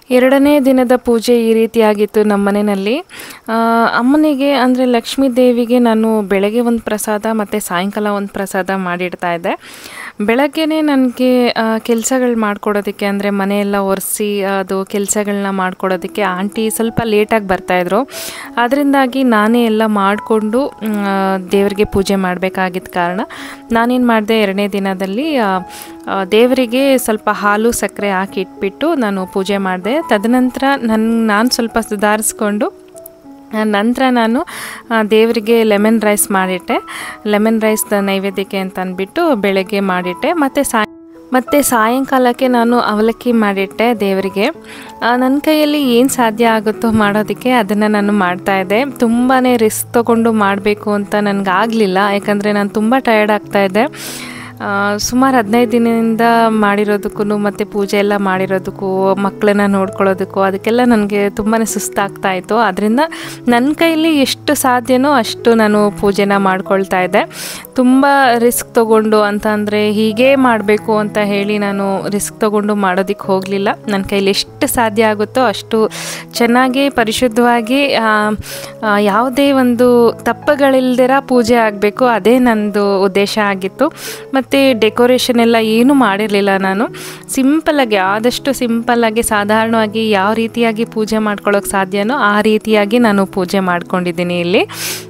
ಎರಡನೇ ದಿನದ ಪೂಜೆ ಈ ರೀತಿಯಾಗಿತ್ತು ನಮ್ಮ ಮನೆಯಲ್ಲಿ ಆ, ಅಮ್ಮನಿಗೆ ಅಂದರೆ ಲಕ್ಷ್ಮೀ ದೇವಿಗೆ ನಾನು ಬೆಳಗ್ಗೆ ಒಂದು ಪ್ರಸಾದ ಮತ್ತು ಸಾಯಂಕಾಲ ಒಂದು ಪ್ರಸಾದ ಮಾಡಿಡ್ತಾ ಇದ್ದೆ ಬೆಳಗ್ಗೆನೇ ನನಗೆ ಕೆಲಸಗಳು ಮಾಡ್ಕೊಡೋದಕ್ಕೆ ಅಂದರೆ ಮನೆಯೆಲ್ಲ ಒರೆಸಿ ಅದು ಕೆಲಸಗಳನ್ನ ಮಾಡ್ಕೊಡೋದಕ್ಕೆ ಆಂಟಿ ಸ್ವಲ್ಪ ಲೇಟಾಗಿ ಬರ್ತಾಯಿದ್ರು ಅದರಿಂದಾಗಿ ನಾನೇ ಎಲ್ಲ ಮಾಡಿಕೊಂಡು ದೇವರಿಗೆ ಪೂಜೆ ಮಾಡಬೇಕಾಗಿದ್ದ ಕಾರಣ ನಾನೇನು ಮಾಡಿದೆ ಎರಡನೇ ದಿನದಲ್ಲಿ ಆ, ಆ, ದೇವರಿಗೆ ಸ್ವಲ್ಪ ಹಾಲು ಸಕ್ಕರೆ ಹಾಕಿ ಇಟ್ಬಿಟ್ಟು ನಾನು ಪೂಜೆ ಮಾಡಿದೆ ತದನಂತರ ನನ್ನ ನಾನು ಸ್ವಲ್ಪ ಸುಧಾರಿಸ್ಕೊಂಡು ಆ, ನಂತರ ನಾನು ಆ, ದೇವರಿಗೆ ಲೆಮನ್ ರೈಸ್ ಮಾಡಿಟ್ಟೆ ಲೆಮನ್ ರೈಸ್ ನೈವೇದ್ಯಕ್ಕೆ ಅಂತ ಅಂದ್ಬಿಟ್ಟು ಬೆಳಗ್ಗೆ ಮಾಡಿಟ್ಟೆ ಮತ್ತು ಸಾಯ ಮತ್ತು ಸಾಯಂಕಾಲಕ್ಕೆ ನಾನು ಅವಲಕ್ಕಿ ಮಾಡಿಟ್ಟೆ ದೇವರಿಗೆ ನನ್ನ ಕೈಯಲ್ಲಿ ಏನು ಸಾಧ್ಯ ಆಗುತ್ತೋ ಮಾಡೋದಕ್ಕೆ ಅದನ್ನು ನಾನು ಮಾಡ್ತಾಯಿದ್ದೆ ತುಂಬಾ ರಿಸ್ಕ್ ತೊಗೊಂಡು ಮಾಡಬೇಕು ಅಂತ ನನಗಾಗಲಿಲ್ಲ ಯಾಕಂದರೆ ನಾನು ತುಂಬ ಟಯರ್ಡ್ ಆಗ್ತಾಯಿದ್ದೆ ಸುಮಾರು ಹದಿನೈದು ದಿನದಿಂದ ಮಾಡಿರೋದಕ್ಕೂ ಮತ್ತು ಪೂಜೆ ಎಲ್ಲ ಮಾಡಿರೋದಕ್ಕೂ ಮಕ್ಕಳನ್ನ ನೋಡ್ಕೊಳ್ಳೋದಕ್ಕೂ ಅದಕ್ಕೆಲ್ಲ ನನಗೆ ತುಂಬಾ ಸುಸ್ತಾಗ್ತಾ ಇತ್ತು ಅದರಿಂದ ನನ್ನ ಕೈಲಿ ಎಷ್ಟು ಸಾಧ್ಯನೋ ಅಷ್ಟು ನಾನು ಪೂಜೆನ ಮಾಡ್ಕೊಳ್ತಾ ಇದ್ದೆ ತುಂಬ ರಿಸ್ಕ್ ತೊಗೊಂಡು ಅಂತ ಅಂದರೆ ಹೀಗೇ ಮಾಡಬೇಕು ಅಂತ ಹೇಳಿ ನಾನು ರಿಸ್ಕ್ ತೊಗೊಂಡು ಮಾಡೋದಕ್ಕೆ ಹೋಗಲಿಲ್ಲ ನನ್ನ ಕೈಲಿ ಎಷ್ಟು ಸಾಧ್ಯ ಆಗುತ್ತೋ ಅಷ್ಟು ಚೆನ್ನಾಗಿ ಪರಿಶುದ್ಧವಾಗಿ ಆ, ಆ, ಯಾವುದೇ ಒಂದು ತಪ್ಪುಗಳಿಲ್ದಿರ ಪೂಜೆ ಆಗಬೇಕು ಅದೇ ನನ್ನದು ಉದ್ದೇಶ ಆಗಿತ್ತು ಮತ್ತು ಡೆಕೋರೇಷನ್ ಎಲ್ಲ ಏನೂ ಮಾಡಿರಲಿಲ್ಲ ನಾನು ಸಿಂಪಲ್ಲಾಗಿ ಆದಷ್ಟು ಸಿಂಪಲ್ಲಾಗಿ ಸಾಧಾರಣವಾಗಿ ಯಾವ ರೀತಿಯಾಗಿ ಪೂಜೆ ಮಾಡ್ಕೊಳ್ಳೋಕೆ ಸಾಧ್ಯನೋ ಆ ರೀತಿಯಾಗಿ ನಾನು ಪೂಜೆ ಮಾಡ್ಕೊಂಡಿದ್ದೀನಿ ಇಲ್ಲಿ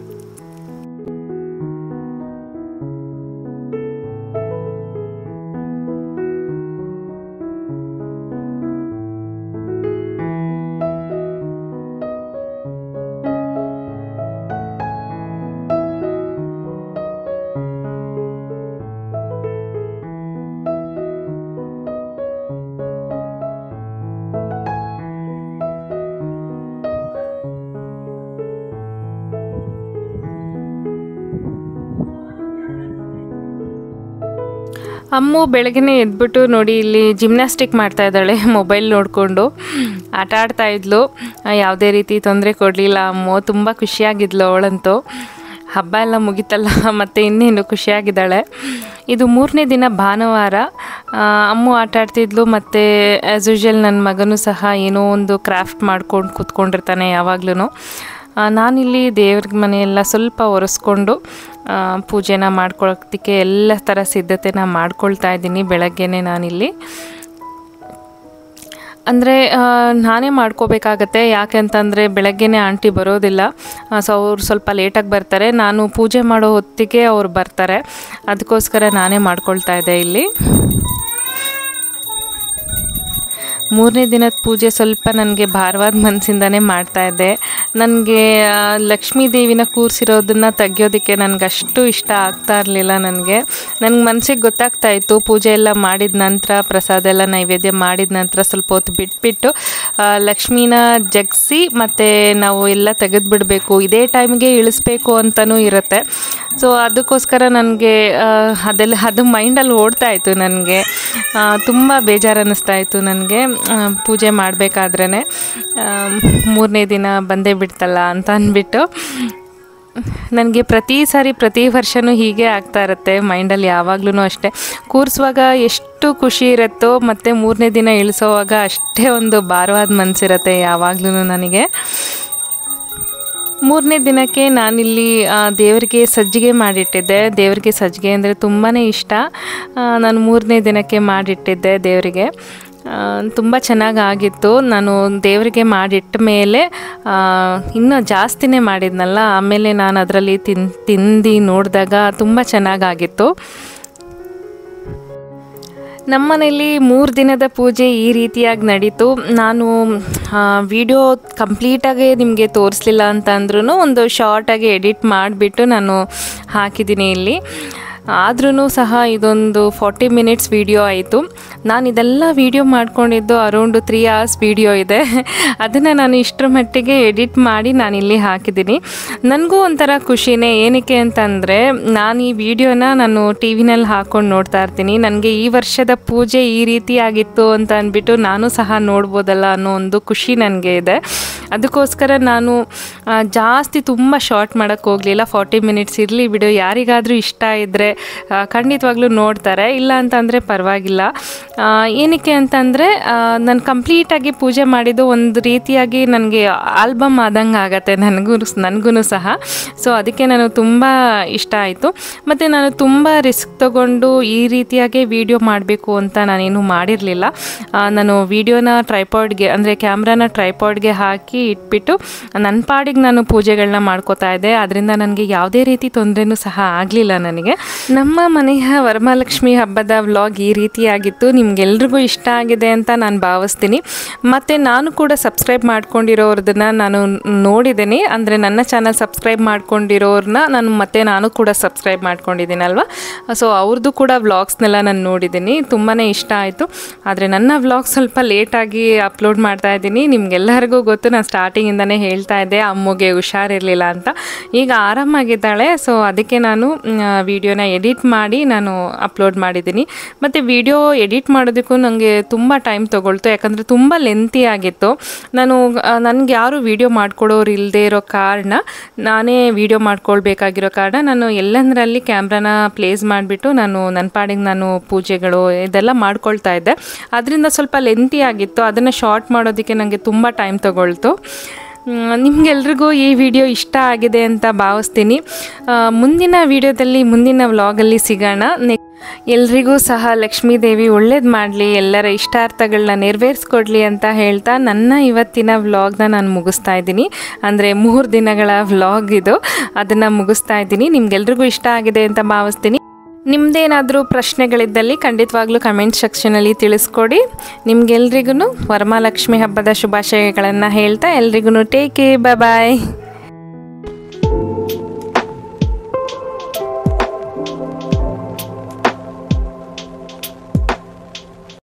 ಅಮ್ಮು ಬೆಳಗ್ಗೆನೇ ಎದ್ಬಿಟ್ಟು ನೋಡಿ ಇಲ್ಲಿ ಜಿಮ್ನಾಸ್ಟಿಕ್ ಮಾಡ್ತಾ ಇದ್ದಾಳೆ ಮೊಬೈಲ್ ನೋಡಿಕೊಂಡು ಆಟ ಆಡ್ತಾ ಇದ್ಲು ಆ, ಯಾವುದೇ ರೀತಿ ತೊಂದರೆ ಕೊಡಲಿಲ್ಲ ಅಮ್ಮು ತುಂಬ ಖುಷಿಯಾಗಿದ್ಲು ಅವಳಂತೂ ಹಬ್ಬ ಎಲ್ಲ ಮುಗಿತಲ್ಲ ಮತ್ತು ಇನ್ನೇನು ಖುಷಿಯಾಗಿದ್ದಾಳೆ ಇದು ಮೂರನೇ ದಿನ ಭಾನುವಾರ ಆ, ಅಮ್ಮು ಆಟ ಆಡ್ತಿದ್ಲು ಮತ್ತು ಆ್ಯಸ್ ಯೂಶುವಲ್ ನನ್ನ ಮಗನೂ ಸಹ ಏನೋ ಒಂದು ಕ್ರಾಫ್ಟ್ ಮಾಡ್ಕೊಂಡು ಕೂತ್ಕೊಂಡಿರ್ತಾನೆ ಯಾವಾಗ್ಲೂ ನಾನಿಲ್ಲಿ ದೇವ್ರ ಮನೆಯೆಲ್ಲ ಸ್ವಲ್ಪ ಒರೆಸ್ಕೊಂಡು ಆ, ಪೂಜೆನ ಮಾಡ್ಕೊಳ್ಳೋದಕ್ಕೆ ಎಲ್ಲ ಥರ ಸಿದ್ಧತೆನ ಮಾಡ್ಕೊಳ್ತಾ ಇದ್ದೀನಿ ಬೆಳಗ್ಗೆನೇ ನಾನಿಲ್ಲಿ ಅಂದರೆ ನಾನೇ ಮಾಡ್ಕೋಬೇಕಾಗತ್ತೆ ಯಾಕೆಂತಂದರೆ ಬೆಳಗ್ಗೆನೇ ಆಂಟಿ ಬರೋದಿಲ್ಲ ಸೊ ಅವ್ರು ಸ್ವಲ್ಪ ಲೇಟಾಗಿ ಬರ್ತಾರೆ ನಾನು ಪೂಜೆ ಮಾಡೋ ಹೊತ್ತಿಗೆ ಅವ್ರು ಬರ್ತಾರೆ ಅದಕ್ಕೋಸ್ಕರ ನಾನೇ ಮಾಡ್ಕೊಳ್ತಾ ಇದ್ದೆ ಇಲ್ಲಿ ಮೂರನೇ ದಿನದ ಪೂಜೆ ಸ್ವಲ್ಪ ನನಗೆ ಭಾರವಾದ ಮನಸ್ಸಿಂದನೇ ಮಾಡ್ತಾ ಇದ್ದೆ ನನಗೆ ಲಕ್ಷ್ಮೀ ದೇವಿನ ಕೂರಿಸಿರೋದನ್ನ ತೆಗಿಯೋದಕ್ಕೆ ನನಗೆ ಅಷ್ಟು ಇಷ್ಟ ಆಗ್ತಾ ಇರಲಿಲ್ಲ ನನಗೆ ನನಗೆ ಮನಸ್ಸಿಗೆ ಗೊತ್ತಾಗ್ತಾ ಇತ್ತು ಪೂಜೆ ಎಲ್ಲ ಮಾಡಿದ ನಂತರ ಪ್ರಸಾದ ಎಲ್ಲ ನೈವೇದ್ಯ ಮಾಡಿದ ನಂತರ ಸ್ವಲ್ಪ ಹೊತ್ತು ಬಿಟ್ಬಿಟ್ಟು ಆ, ಲಕ್ಷ್ಮೀನ ಜಗ್ಸಿ ಮತ್ತು ನಾವು ಎಲ್ಲ ತೆಗೆದುಬಿಡಬೇಕು ಇದೇ ಟೈಮ್ಗೆ ಇಳಿಸ್ಬೇಕು ಅಂತಲೂ ಇರುತ್ತೆ ಸೊ ಅದಕ್ಕೋಸ್ಕರ ನನಗೆ ಅದೆಲ್ಲ ಅದು ಮೈಂಡಲ್ಲಿ ಓಡ್ತಾ ಇತ್ತು ನನಗೆ ತುಂಬ ಬೇಜಾರು ಅನ್ನಿಸ್ತಾ ಇತ್ತು ನನಗೆ ಪೂಜೆ ಮಾಡಬೇಕಾದ್ರೇ ಮೂರನೇ ದಿನ ಬಂದೇ ಬಿಡ್ತಲ್ಲ ಅಂತ ಅಂದ್ಬಿಟ್ಟು ನನಗೆ ಪ್ರತಿ ಸಾರಿ ಪ್ರತಿ ವರ್ಷವೂ ಹೀಗೆ ಆಗ್ತಾ ಇರುತ್ತೆ ಮೈಂಡಲ್ಲಿ ಯಾವಾಗ್ಲೂ ಅಷ್ಟೇ ಕೂರಿಸುವಾಗ ಎಷ್ಟು ಖುಷಿ ಇರುತ್ತೋ ಮತ್ತು ಮೂರನೇ ದಿನ ಇಳಿಸೋವಾಗ ಅಷ್ಟೇ ಒಂದು ಭಾರವಾದ ಮನಸ್ಸಿರುತ್ತೆ ಯಾವಾಗ್ಲೂ ನನಗೆ ಮೂರನೇ ದಿನಕ್ಕೆ ನಾನಿಲ್ಲಿ ಆ, ದೇವರಿಗೆ ಸಜ್ಜಿಗೆ ಮಾಡಿಟ್ಟಿದ್ದೆ ದೇವರಿಗೆ ಸಜ್ಜಿಗೆ ಅಂದರೆ ತುಂಬಾ ಇಷ್ಟ ಆ, ನಾನು ಮೂರನೇ ದಿನಕ್ಕೆ ಮಾಡಿಟ್ಟಿದ್ದೆ ದೇವರಿಗೆ ತುಂಬ ಚೆನ್ನಾಗಿ ಆಗಿತ್ತು ನಾನು ದೇವರಿಗೆ ಮಾಡಿಟ್ಟ ಮೇಲೆ ಆ, ಇನ್ನೂ ಜಾಸ್ತಿನೇ ಮಾಡಿದ್ನಲ್ಲ ಆಮೇಲೆ ನಾನು ಅದರಲ್ಲಿ ತಿನ್ ತಿಂದು ನೋಡಿದಾಗ ತುಂಬ ಚೆನ್ನಾಗಾಗಿತ್ತು ನಮ್ಮನೇಲಿ ಮೂರು ದಿನದ ಪೂಜೆ ಈ ರೀತಿಯಾಗಿ ನಡೀತು ನಾನು ವಿಡಿಯೋ ಕಂಪ್ಲೀಟಾಗಿ ನಿಮಗೆ ತೋರಿಸ್ಲಿಲ್ಲ ಅಂತ ಅಂದ್ರೂ ಒಂದು ಶಾರ್ಟಾಗಿ ಎಡಿಟ್ ಮಾಡಿಬಿಟ್ಟು ನಾನು ಹಾಕಿದ್ದೀನಿ ಇಲ್ಲಿ ಆದ್ರೂ ಸಹ ಇದೊಂದು ಫಾರ್ಟಿ ಮಿನಿಟ್ಸ್ ವಿಡಿಯೋ ಆಯಿತು ನಾನು ಇದೆಲ್ಲ ವಿಡಿಯೋ ಮಾಡ್ಕೊಂಡಿದ್ದು ಅರೌಂಡ್ ತ್ರೀ ಅವರ್ಸ್ ವಿಡಿಯೋ ಇದೆ ಅದನ್ನು ನಾನು ಇಷ್ಟರ ಮಟ್ಟಿಗೆ ಎಡಿಟ್ ಮಾಡಿ ನಾನು ಇಲ್ಲಿ ಹಾಕಿದ್ದೀನಿ ನನಗೂ ಒಂಥರ ಖುಷಿನೇ ಏನಕ್ಕೆ ಅಂತಂದರೆ ನಾನು ಈ ವಿಡಿಯೋನ ನಾನು ಟಿ ವಿನಲ್ಲಿ ಹಾಕ್ಕೊಂಡು ನೋಡ್ತಾ ಇರ್ತೀನಿ ನನಗೆ ಈ ವರ್ಷದ ಪೂಜೆ ಈ ರೀತಿ ಆಗಿತ್ತು ಅಂತ ಅಂದ್ಬಿಟ್ಟು ನಾನು ಸಹ ನೋಡ್ಬೋದಲ್ಲ ಅನ್ನೋ ಒಂದು ಖುಷಿ ನನಗೆ ಇದೆ ಅದಕ್ಕೋಸ್ಕರ ನಾನು ಆ, ಜಾಸ್ತಿ ತುಂಬ ಶಾರ್ಟ್ ಮಾಡೋಕ್ಕೆ ಹೋಗಲಿಲ್ಲ ಫಾರ್ಟಿ ಮಿನಿಟ್ಸ್ ಇರಲಿ ಬಿಡು ಯಾರಿಗಾದರೂ ಇಷ್ಟ ಇದ್ದರೆ ಖಂಡಿತವಾಗ್ಲೂ ನೋಡ್ತಾರೆ ಇಲ್ಲ ಅಂತಂದರೆ ಪರವಾಗಿಲ್ಲ ಆ, ಏನಕ್ಕೆ ಅಂತಂದರೆ ನಾನು ಕಂಪ್ಲೀಟಾಗಿ ಪೂಜೆ ಮಾಡಿದ್ದು ಒಂದು ರೀತಿಯಾಗಿ ನನಗೆ ಆಲ್ಬಮ್ ಆದಂಗೆ ಆಗತ್ತೆ ನನಗೂ ನನಗೂ ಸಹ ಸೊ ಅದಕ್ಕೆ ನಾನು ತುಂಬ ಇಷ್ಟ ಆಯಿತು ಮತ್ತು ನಾನು ತುಂಬ ರಿಸ್ಕ್ ತಗೊಂಡು ಈ ರೀತಿಯಾಗಿ ವಿಡಿಯೋ ಮಾಡಬೇಕು ಅಂತ ನಾನೇನು ಮಾಡಿರಲಿಲ್ಲ ನಾನು ವಿಡಿಯೋನ ಟ್ರೈಪಾಡ್ಗೆ ಅಂದರೆ ಕ್ಯಾಮ್ರಾನ ಟ್ರೈಪಾಡ್ಗೆ ಹಾಕಿ ಇಟ್ಬಿಟ್ಟು ನನ್ನ ಪಾಡಿಗೆ ನಾನು ಪೂಜೆಗಳನ್ನ ಮಾಡ್ಕೋತಾ ಇದ್ದೆ ಅದರಿಂದ ನನಗೆ ಯಾವುದೇ ರೀತಿ ತೊಂದರೆನೂ ಸಹ ಆಗಲಿಲ್ಲ ನನಗೆ ನಮ್ಮ ಮನೆಯ ವರಮಹಾಲಕ್ಷ್ಮಿ ಹಬ್ಬದ ವ್ಲಾಗ್ ಈ ರೀತಿಯಾಗಿತ್ತು ನಿಮ್ಗೆಲ್ರಿಗೂ ಇಷ್ಟ ಆಗಿದೆ ಅಂತ ನಾನು ಭಾವಿಸ್ತೀನಿ ಮತ್ತು ನಾನು ಕೂಡ ಸಬ್ಸ್ಕ್ರೈಬ್ ಮಾಡ್ಕೊಂಡಿರೋರ್ದನ್ನ ನಾನು ನೋಡಿದ್ದೀನಿ ಅಂದರೆ ನನ್ನ ಚಾನಲ್ ಸಬ್ಸ್ಕ್ರೈಬ್ ಮಾಡ್ಕೊಂಡಿರೋರನ್ನ ನಾನು ಮತ್ತೆ ನಾನು ಕೂಡ ಸಬ್ಸ್ಕ್ರೈಬ್ ಮಾಡ್ಕೊಂಡಿದ್ದೀನಲ್ವ ಸೊ ಅವ್ರದ್ದು ಕೂಡ ವ್ಲಾಗ್ಸ್ನೆಲ್ಲ ನಾನು ನೋಡಿದ್ದೀನಿ ತುಂಬಾ ಇಷ್ಟ ಆಯಿತು ಆದರೆ ನನ್ನ ವ್ಲಾಗ್ ಸ್ವಲ್ಪ ಲೇಟಾಗಿ ಅಪ್ಲೋಡ್ ಮಾಡ್ತಾ ಇದ್ದೀನಿ ನಿಮ್ಗೆಲ್ಲರಿಗೂ ಗೊತ್ತು ನಾನು ಸ್ಟಾರ್ಟಿಂಗಿಂದನೇ ಹೇಳ್ತಾ ಇದ್ದೆ ಅಮ್ಮಗೆ ಹುಷಾರಿರಲಿಲ್ಲ ಅಂತ ಈಗ ಆರಾಮಾಗಿದ್ದಾಳೆ ಸೊ ಅದಕ್ಕೆ ನಾನು ವಿಡಿಯೋನ ಎಡಿಟ್ ಮಾಡಿ ನಾನು ಅಪ್ಲೋಡ್ ಮಾಡಿದ್ದೀನಿ ಮತ್ತು ವಿಡಿಯೋ ಎಡಿಟ್ ಮಾಡೋದಕ್ಕೂ ನನಗೆ ತುಂಬ ಟೈಮ್ ತೊಗೊಳ್ತು ಯಾಕಂದರೆ ತುಂಬ ಲೆಂತಿ ಆಗಿತ್ತು ನಾನು ನನಗೆ ಯಾರು ವಿಡಿಯೋ ಮಾಡ್ಕೊಡೋರು ಇಲ್ಲದೆ ಇರೋ ಕಾರಣ ನಾನೇ ವಿಡಿಯೋ ಮಾಡ್ಕೊಳ್ಬೇಕಾಗಿರೋ ಕಾರಣ ನಾನು ಎಲ್ಲಂದರಲ್ಲಿ ಕ್ಯಾಮ್ರಾನ ಪ್ಲೇಸ್ ಮಾಡಿಬಿಟ್ಟು ನಾನು ನನ್ನ ಪಾಡಿಗೆ ನಾನು ಪೂಜೆಗಳು ಇದೆಲ್ಲ ಮಾಡ್ಕೊಳ್ತಾ ಇದ್ದೆ ಅದರಿಂದ ಸ್ವಲ್ಪ ಲೆಂತಿ ಆಗಿತ್ತು ಅದನ್ನು ಶಾರ್ಟ್ ಮಾಡೋದಕ್ಕೆ ನನಗೆ ತುಂಬ ಟೈಮ್ ತೊಗೊಳ್ತು ಮ್, ನಿಮ್ಗೆಲ್ರಿಗೂ ಈ ವಿಡಿಯೋ ಇಷ್ಟ ಆಗಿದೆ ಅಂತ ಭಾವಿಸ್ತೀನಿ ಆ, ಮುಂದಿನ ವಿಡಿಯೋದಲ್ಲಿ ಮುಂದಿನ ವ್ಲಾಗಲ್ಲಿ ಸಿಗೋಣ ನೆ ಎಲ್ರಿಗೂ ಸಹ ಲಕ್ಷ್ಮೀ ದೇವಿ ಒಳ್ಳೇದು ಮಾಡಲಿ ಎಲ್ಲರ ಇಷ್ಟಾರ್ಥಗಳನ್ನ ನೆರವೇರಿಸ್ಕೊಡ್ಲಿ ಅಂತ ಹೇಳ್ತಾ ನನ್ನ ಇವತ್ತಿನ ವ್ಲಾಗ್ನ ನಾನು ಮುಗಿಸ್ತಾ ಇದ್ದೀನಿ ಅಂದರೆ ಮೂರು ದಿನಗಳ ವ್ಲಾಗ್ ಇದು ಅದನ್ನು ಮುಗಿಸ್ತಾ ಇದ್ದೀನಿ ನಿಮ್ಗೆಲ್ರಿಗೂ ಇಷ್ಟ ಆಗಿದೆ ಅಂತ ಭಾವಿಸ್ತೀನಿ ನಿಮ್ದೇನಾದರೂ ಪ್ರಶ್ನೆಗಳಿದ್ದಲ್ಲಿ ಖಂಡಿತವಾಗ್ಲೂ ಕಮೆಂಟ್ ಸೆಕ್ಷನಲ್ಲಿ ತಿಳಿಸ್ಕೊಡಿ ನಿಮ್ಗೆಲ್ರಿಗೂ ವರಮಹಾಲಕ್ಷ್ಮಿ ಹಬ್ಬದ ಶುಭಾಶಯಗಳನ್ನು ಹೇಳ್ತಾ ಎಲ್ರಿಗೂ ಟೇಕ್ ಬಾಯ್